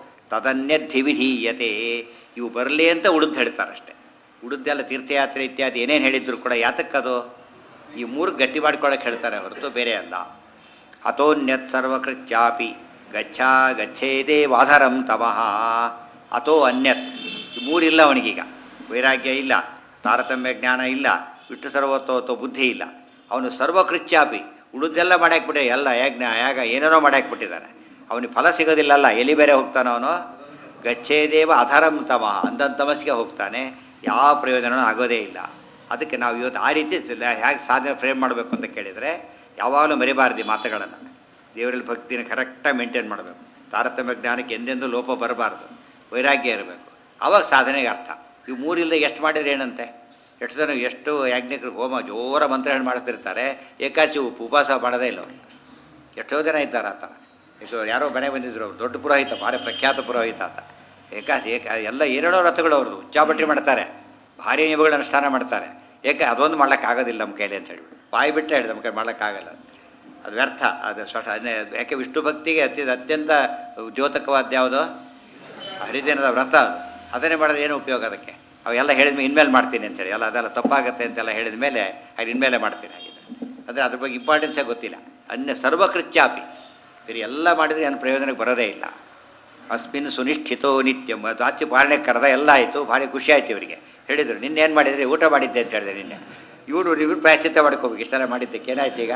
ತದನ್ಯಧಿವಿಧೀಯತೆ ಇವು ಬರಲಿ ಅಂತ ಉಳಿದು ಹೇಳ್ತಾರಷ್ಟೆ ಉಳಿದೆಲ್ಲ ತೀರ್ಥಯಾತ್ರೆ ಇತ್ಯಾದಿ ಏನೇನು ಹೇಳಿದ್ರು ಕೂಡ ಯಾತಕ್ಕದು ಈ ಮೂರು ಗಟ್ಟಿ ಮಾಡ್ಕೊಳ್ಳೋಕೆ ಹೇಳ್ತಾರೆ ಹೊರತು ಬೇರೆ ಅಲ್ಲ ಅಥೋನ್ಯತ್ ಸರ್ವಕೃತ್ಯಾಪಿ ಗಚ್ಚ ಗಚ್ಚೇದೇ ವಾಧರಂ ತಮಃ ಅಥೋ ಅನ್ಯತ್ ಈ ಮೂರಿಲ್ಲ ಅವನಿಗೀಗ ವೈರಾಗ್ಯ ಇಲ್ಲ ತಾರತಮ್ಯ ಜ್ಞಾನ ಇಲ್ಲ ವಿಟ್ಟು ಸರ್ವತ್ವ ಬುದ್ಧಿ ಇಲ್ಲ ಅವನು ಸರ್ವಕೃತ್ಯಾಪಿ ಉಳಿದೆಲ್ಲ ಮಾಡ್ಯಾಕ್ಬಿಟ್ಟೆ ಎಲ್ಲ ಯಜ್ಞ ಯಾಗ ಏನೇನೋ ಮಾಡ್ಯಾಕ್ಬಿಟ್ಟಿದ್ದಾನೆ ಅವನಿಗೆ ಫಲ ಸಿಗೋದಿಲ್ಲಲ್ಲ ಎಲ್ಲಿ ಬೇರೆ ಹೋಗ್ತಾನೆ ಅವನು ಗಚ್ಚೇದೇವ ಅಧರಂ ತಮ ಅಂಧನ್ ತಮಸ್ಸಿಗೆ ಹೋಗ್ತಾನೆ ಯಾವ ಪ್ರಯೋಜನವೂ ಆಗೋದೇ ಇಲ್ಲ ಅದಕ್ಕೆ ನಾವು ಇವತ್ತು ಆ ರೀತಿ ಹೇಗೆ ಸಾಧನೆ ಫ್ರೇಮ್ ಮಾಡಬೇಕು ಅಂತ ಕೇಳಿದರೆ ಯಾವಾಗಲೂ ಮರಿಬಾರ್ದು ಈ ಮಾತುಗಳನ್ನು ದೇವರಲ್ಲಿ ಭಕ್ತಿನ ಕರೆಕ್ಟಾಗಿ ಮೇಂಟೈನ್ ಮಾಡಬೇಕು ತಾರತಮ್ಯ ಜ್ಞಾನಕ್ಕೆ ಎಂದೆಂದೂ ಲೋಪ ಬರಬಾರ್ದು ವೈರಾಗ್ಯ ಇರಬೇಕು ಆವಾಗ ಸಾಧನೆಗೆ ಅರ್ಥ ಇವು ಮೂರಿಲ್ಲದೆ ಎಷ್ಟು ಮಾಡಿದ್ರೆ ಏನಂತೆ ಎಷ್ಟು ಜನ ಎಷ್ಟು ಯಾಜ್ಞಿಕರು ಹೋಮ ಜೋರ ಮಂತ್ರ ಹೇಳಿ ಮಾಡಿಸ್ತಿರ್ತಾರೆ ಏಕಾಚಿ ಉಪು ಉಪವಾಸ ಮಾಡೋದೇ ಇಲ್ಲ ಅವರು ಎಷ್ಟೋ ಜನ ಇದ್ದಾರೆ ಆ ಥರ ಇದು ಯಾರೋ ಮನೆ ಬಂದಿದ್ರು ಅವ್ರು ದೊಡ್ಡ ಪುರೋಹಿತ ಭಾರಿ ಪ್ರಖ್ಯಾತ ಪುರೋಹಿತ ಅಂತ ಏಕಾಸಿ ಏಕ ಎಲ್ಲ ಏನೇನೋ ರಥಗಳು ಅವ್ರದ್ದು ಉಚ್ಚಾಬಟ್ಟಿ ಮಾಡ್ತಾರೆ ಭಾರಿ ನಿಯಮಗಳ ಅನುಷ್ಠಾನ ಮಾಡ್ತಾರೆ ಏಕೆ ಅದೊಂದು ಮಾಡ್ಲಿಕ್ಕೆ ಆಗೋದಿಲ್ಲ ನಮ್ಮ ಕೈಲಿ ಅಂತ ಹೇಳ್ಬಿಟ್ಟು ಬಾಯಿ ಬಿಟ್ಟರೆ ಹೇಳಿ ನಮ್ಮ ಕೈ ಮಾಡೋಕ್ಕಾಗಲ್ಲ ಅದು ವ್ಯರ್ಥ ಅದು ಸ್ವಟ ಯಾಕೆ ವಿಷ್ಣು ಭಕ್ತಿಗೆ ಅತ್ಯ ಅತ್ಯಂತ ದ್ಯೋತಕವಾದ ಯಾವುದು ಹರಿದಿನದ ವ್ರತ ಅದು ಅದನ್ನೇ ಮಾಡೋದು ಏನು ಉಪಯೋಗ ಅದಕ್ಕೆ ಅವೆಲ್ಲ ಹೇಳಿದ ಮೇಲೆ ಇನ್ಮೇಲೆ ಮಾಡ್ತೀನಿ ಅಂತೇಳಿ ಎಲ್ಲ ಅದೆಲ್ಲ ತಪ್ಪಾಗುತ್ತೆ ಅಂತೆಲ್ಲ ಹೇಳಿದ ಮೇಲೆ ಅದು ಇನ್ಮೇಲೆ ಮಾಡ್ತೀನಿ ಹಾಗಿದ್ರೆ ಅಂದರೆ ಅದ್ರ ಬಗ್ಗೆ ಇಂಪಾರ್ಟೆನ್ಸೇ ಗೊತ್ತಿಲ್ಲ ಅನ್ಯ ಸರ್ವಕೃತ್ಯಾಪಿ ಬೇರೆ ಎಲ್ಲ ಮಾಡಿದರೆ ಏನು ಪ್ರಯೋಜನಕ್ಕೆ ಬರೋದೇ ಇಲ್ಲ ಅಸ್ಮಿನ್ ಸುನಿಷ್ಠಿತೋ ನಿತ್ಯಂ ಅದು ಆಚೆ ಪಾಲನೆ ಕರೆದ ಎಲ್ಲ ಆಯಿತು ಭಾರಿ ಖುಷಿ ಆಯ್ತು ಇವರಿಗೆ ಹೇಳಿದರು ನಿನ್ನೆ ಏನು ಮಾಡಿದ್ರಿ ಊಟ ಮಾಡಿದ್ದೆ ಅಂತ ಹೇಳಿದೆ ನಿನ್ನೆ ಇವರು ಇವ್ರು ಪ್ರಾಯಶ್ಚಿತ್ತ ಮಾಡ್ಕೋಬೇಕು ಇಷ್ಟೆಲ್ಲ ಮಾಡಿದ್ದಕ್ಕೆ ಏನಾಯ್ತು ಈಗ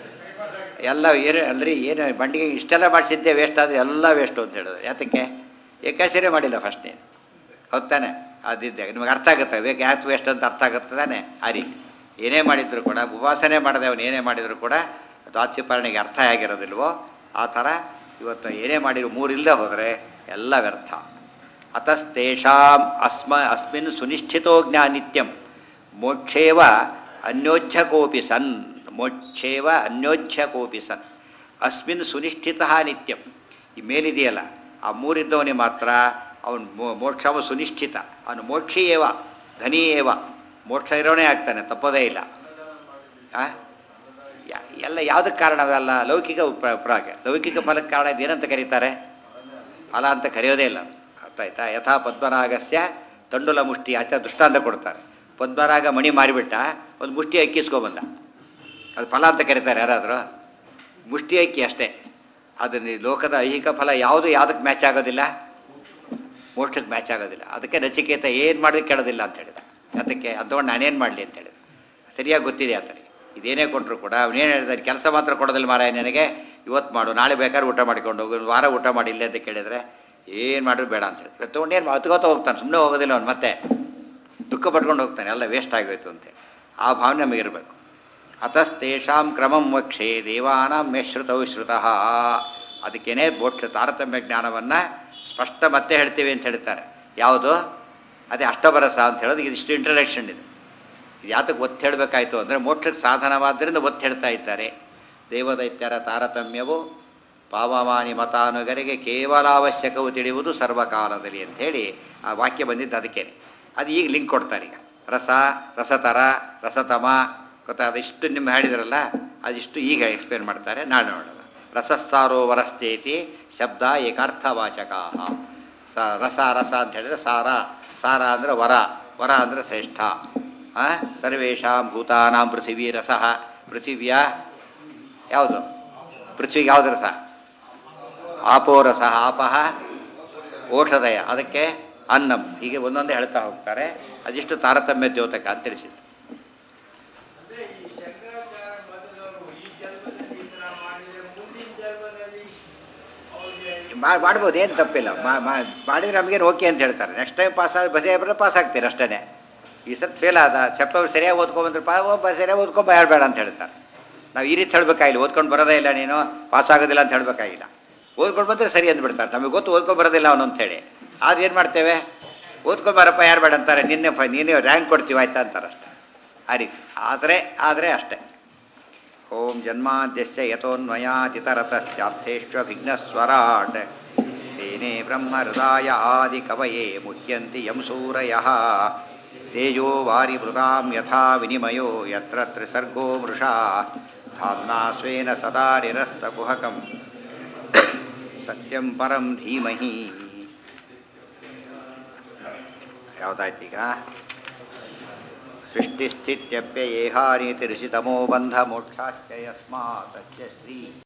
ಎಲ್ಲ ಏನು ಅಲ್ರಿ ಏನು ಬಂಡಿಗೆ ಇಷ್ಟೆಲ್ಲ ಮಾಡಿಸಿದ್ದೆ ವೇಸ್ಟ್ ಆದರೆ ಎಲ್ಲ ವೇಸ್ಟು ಅಂತ ಹೇಳಿದ್ರು ಯಾತಕ್ಕೆ ಏಕಾಶಿರೇ ಮಾಡಿಲ್ಲ ಫಸ್ಟ್ ನೀನು ಹೌದ್ ತಾನೆ ಅದಿದ್ದೆ ನಿಮಗೆ ಅರ್ಥ ಆಗುತ್ತೆ ಬೇಕು ಯಾಕೆ ವೇಸ್ಟ್ ಅಂತ ಅರ್ಥ ಆಗುತ್ತೆ ತಾನೆ ಆ ರೀತಿ ಏನೇ ಮಾಡಿದ್ರು ಕೂಡ ಉಪವಾಸನೆ ಮಾಡದೆ ಅವನು ಏನೇ ಮಾಡಿದ್ರು ಕೂಡ ಅದು ಆಚ್ಯಪಾಲನೆಗೆ ಅರ್ಥ ಆಗಿರೋದಿಲ್ವೋ ಆ ಥರ ಇವತ್ತು ಏನೇ ಮಾಡಿದ್ರು ಮೂರಿಲ್ಲದೆ ಹೋದರೆ ಎಲ್ಲ ವ್ಯರ್ಥ ಅತಸ್ತೇಷಾಂ ಅಸ್ಮ ಅಸ್ಮಿನ್ ಸುನಿಷ್ಠಿತೋ ಜ್ಞಾನಿತ್ಯಂ ಮೋಕ್ಷೇವ ಅನ್ಯೋಜ್ಯ ಕೋಪಿ ಸನ್ ಮೋಕ್ಷೇವ ಅನ್ಯೋಜ್ಯ ಕೋಪಿ ಸನ್ ಅಸ್ಮಿನ್ ಸುನಿಷ್ಠಿತ ನಿತ್ಯಂ ಈ ಮೇಲಿದೆಯಲ್ಲ ಆ ಮೂರಿದ್ದವನಿಗೆ ಮಾತ್ರ ಅವನು ಮೋಕ್ಷವ ಸುನಿಷ್ಠಿತ ಅವನು ಮೋಕ್ಷಿಯೇವ ಧನಿಯೇವ ಮೋಕ್ಷ ಇರೋನೇ ಆಗ್ತಾನೆ ತಪ್ಪೋದೇ ಇಲ್ಲ ಆ? ಯಾ- ಎಲ್ಲ ಯಾವುದಕ್ಕೆ ಕಾರಣವಲ್ಲ ಲೌಕಿಕ ಉಪ- ಉಪರಾಗ ಲೌಕಿಕ ಫಲಕ್ಕೆ ಕಾರಣ ಇದೇನಂತ ಕರೀತಾರೆ ಫಲ ಅಂತ ಕರೆಯೋದೇ ಇಲ್ಲ ಅರ್ಥ ಆಯ್ತಾ ಯಥಾ ಪದ್ಮರಾಗಸ್ಯ ತಂಡುಲ ಮುಷ್ಟಿ ಆಚ ದೃಷ್ಟಾಂತ ಕೊಡ್ತಾರೆ ಪದ್ಮರಾಗ ಮಣಿ ಮಾರಿಬಿಟ್ಟ ಒಂದು ಮುಷ್ಟಿ ಅಕ್ಕಿ ಇಸ್ಕೊಬಂದ ಅದು ಫಲ ಅಂತ ಕರೀತಾರೆ ಯಾರಾದರೂ ಮುಷ್ಟಿ ಅಕ್ಕಿ ಅಷ್ಟೇ ಅದನ್ನು ಈ ಲೋಕದ ಐಹಿಕ ಫಲ ಯಾವುದು ಯಾವುದಕ್ಕೆ ಮ್ಯಾಚ್ ಆಗೋದಿಲ್ಲ ಮೋಕ್ಷಕ್ಕೆ ಮ್ಯಾಚ್ ಆಗೋದಿಲ್ಲ ಅದಕ್ಕೆ ನಚಿಕೇತ ಏನು ಮಾಡೋದು ಕೇಳೋದಿಲ್ಲ ಅಂತ ಹೇಳಿದ ಅದಕ್ಕೆ ಅದೊಂದು ನಾನೇನು ಮಾಡಲಿ ಅಂತ ಹೇಳಿದ ಸರಿಯಾಗಿ ಗೊತ್ತಿದೆ ಆತನಿಗೆ ಇದೇನೇ ಕೊಟ್ಟರು ಕೂಡ ಅವನೇನು ಹೇಳಿದಾರೆ ಕೆಲಸ ಮಾತ್ರ ಕೊಡೋದಿಲ್ಲ ಮಾರಾಯ ನನಗೆ ಇವತ್ತು ಮಾಡು ನಾಳೆ ಬೇಕಾದ್ರೆ ಊಟ ಮಾಡ್ಕೊಂಡು ಹೋಗು ಒಂದು ವಾರ ಊಟ ಮಾಡಿಲ್ಲ ಅಂತ ಕೇಳಿದರೆ ಏನು ಮಾಡಿದ್ರು ಬೇಡ ಅಂತ ಹೇಳಿದ್ರೆ ತೊಗೊಂಡೇನು ಹತ್ಕೋತ ಹೋಗ್ತಾನೆ ಸುಮ್ಮನೆ ಹೋಗೋದಿಲ್ಲ ಅವ್ನು ಮತ್ತೆ ದುಃಖ ಪಟ್ಕೊಂಡು ಹೋಗ್ತಾನೆ ಎಲ್ಲ ವೇಸ್ಟ್ ಆಗೋಯ್ತು ಅಂತೇಳಿ ಆ ಭಾವನೆ ನಮಗಿರಬೇಕು ಅತಸ್ತೇಷಾಂ ಕ್ರಮಂ ವಕ್ಷೇ ದೇವಾನಾಂ ಮೆಶ್ರುತೌ ಶ್ರುತಃ ಅದಕ್ಕೇನೆ ಮೋಕ್ಷ ತಾರತಮ್ಯ ಜ್ಞಾನವನ್ನು ಸ್ಪಷ್ಟ ಮತ್ತೆ ಹೇಳ್ತೀವಿ ಅಂತ ಹೇಳ್ತಾರೆ ಯಾವುದು ಅದೇ ಅಷ್ಟಬರಸ ಅಂತ ಹೇಳೋದು ಇದಿಷ್ಟು ಇಂಟ್ರಡಕ್ಷನ್ ಇದು ಇದು ಯಾತಕ್ಕೆ ಒತ್ತು ಹೇಳಬೇಕಾಯ್ತು ಅಂದರೆ ಮೋಕ್ಷಕ್ಕೆ ಸಾಧನವಾದ್ದರಿಂದ ಒತ್ತು ಹೇಳ್ತಾ ಇದ್ದಾರೆ ದೇವದೈತ್ಯರ ತಾರತಮ್ಯವು ಪಾವಮಾನಿ ಮತಾನುಗರಿಗೆ ಕೇವಲ ಅವಶ್ಯಕವು ತಿಳಿಯುವುದು ಸರ್ವಕಾಲದಲ್ಲಿ ಅಂಥೇಳಿ ಆ ವಾಕ್ಯ ಬಂದಿದ್ದು ಅದಕ್ಕೇನೆ ಅದು ಈಗ ಲಿಂಕ್ ಕೊಡ್ತಾರೆ ಈಗ ರಸ ರಸತರ ರಸತಮ ಗೊತ್ತಾ ಅದಿಷ್ಟು ನಿಮ್ಮ ಹೇಳಿದ್ರಲ್ಲ ಅದಿಷ್ಟು ಈಗ ಎಕ್ಸ್ಪ್ಲೇನ್ ಮಾಡ್ತಾರೆ ನಾಳೆ ನೋಡೋಣ ರಸಸ್ಸಾರೋ ವರಶ್ಚೇತಿ ಶಬ್ದ ಏಕಾರ್ಥವಾಚಕ ಸ ರಸ ರಸ ಅಂತ ಹೇಳಿದ್ರೆ ಸಾರ ಸಾರ ಅಂದರೆ ವರ ವರ ಅಂದರೆ ಶ್ರೇಷ್ಠ ಆ? ಸರ್ವೇಷಾಂ ಭೂತಾನಾಂ ಪೃಥಿವೀ ರಸಃ ಪೃಥಿವ್ಯ ಯಾವುದು ಪೃಥ್ವಿಗೆ ಯಾವುದು ರಸ ಆಪೋ ರಸ ಆಪಹ ಓಷಧಯ ಅದಕ್ಕೆ ಅನ್ನಂ ಹೀಗೆ ಒಂದೊಂದೇ ಹೇಳ್ತಾ ಹೋಗ್ತಾರೆ ಅದಿಷ್ಟು ತಾರತಮ್ಯ ದ್ಯೋತಕ ಅಂತ ತಿಳಿಸಿದ್ರು ಅಂದ್ರೆ ಈ ಶಂಕರಾಚಾರ್ಯ ಮೊದಲವರು ಈ ಜನ್ಮದಲ್ಲಿ ಈ ತರ ಮಾಡಿದ್ರೆ ಮುಂದಿನ ಜನ್ಮದಲ್ಲಿ ಅವ್ರಿಗೆ ಮಾ- ಮಾಡ್ಬೋದು ಏನು ತಪ್ಪಿಲ್ಲ ಮಾ- ಮಾ- ಮಾಡಿದ್ರೆ ನಮಗೇನು ಓಕೆ ಅಂತ ಹೇಳ್ತಾರೆ ನೆಕ್ಸ್ಟ್ ಟೈಮ್ ಪಾಸ್ ಆದ ಬಸೇ ಬರೋ ಪಾಸ್ ಆಗ್ತೀರಿ ಅಷ್ಟೇ ಈ ಸತ್ ಫೇಲ್ ಆದ ಚಪ್ಪ ಸರಿಯಾಗಿ ಓದ್ಕೊಂಬಂದ್ರೆ ಪಾ ಒಬ್ಬ ಸರಿಯಾಗಿ ಓದ್ಕೊಂಬ ಹೇಳ್ಬೇಡ ಅಂತ ಹೇಳ್ತಾರೆ ನಾವು ಈ ರೀತಿ ಹೇಳ್ಬೇಕಾಗಿಲ್ಲ ಓದ್ಕೊಂಡು ಬರೋದೇ ಇಲ್ಲ ನೀನು ಪಾಸ್ ಆಗೋದಿಲ್ಲ ಅಂತ ಹೇಳ್ಬೇಕಾಗಿಲ್ಲ ಓದ್ಕೊಂಡು ಬಂದರೆ ಸರಿ ಅಂದ್ಬಿಡ್ತಾರೆ ನಮಗೆ ಗೊತ್ತು ಓದ್ಕೊಂಡು ಬರೋದಿಲ್ಲ ಅವನು ಅಂತೇಳಿ ಆದ್ರೆ ಏನು ಮಾಡ್ತೇವೆ ಓದ್ಕೊಂಡು ಬರಪ್ಪ ಯಾರು ಬೇಡ ಅಂತಾರೆ ನಿನ್ನೆ ಫ ನೀನೇ ರ್ಯಾಂಕ್ ಕೊಡ್ತೀವಿ ಆಯ್ತಾ ಅಂತಾರೆ ಅಷ್ಟೇ ಆ ರೀತಿ ಆದರೆ ಆದರೆ ಅಷ್ಟೇ ಓಂ ಜನ್ಮಾದ್ಯಸ್ಯ ಯತೋನ್ಮಯಾತಿತರತಶ್ಚಾರ್ಥೇಷ್ವಭಿಘ್ನಸ್ವರಾಟ್ तेने ब्रह्महृदाय आदिकवये मुह्यन्ति यं सूरयः तेजो वारिमृतां यथा विनिमयो यत्र त्रिसर्गो मृषा धाम्ना स्वेन सदा निरस्तकुहकं ಸತ್ಯಂ ಪರಂ ಧೀಮಹಿ ಯಾವುದಾಯ್ತೀಗ ಸೃಷ್ಟಿಸ್ಥಿತ್ಯಪ್ಯಯೇಹಾನಿ ತಿರುಷಿತಮೋ ಬಂಧ ಮೋಕ್ಷಾಶ್ಚ ಯಸ್ಮಾತ್ ತಸ್ಯ ಶ್ರೀ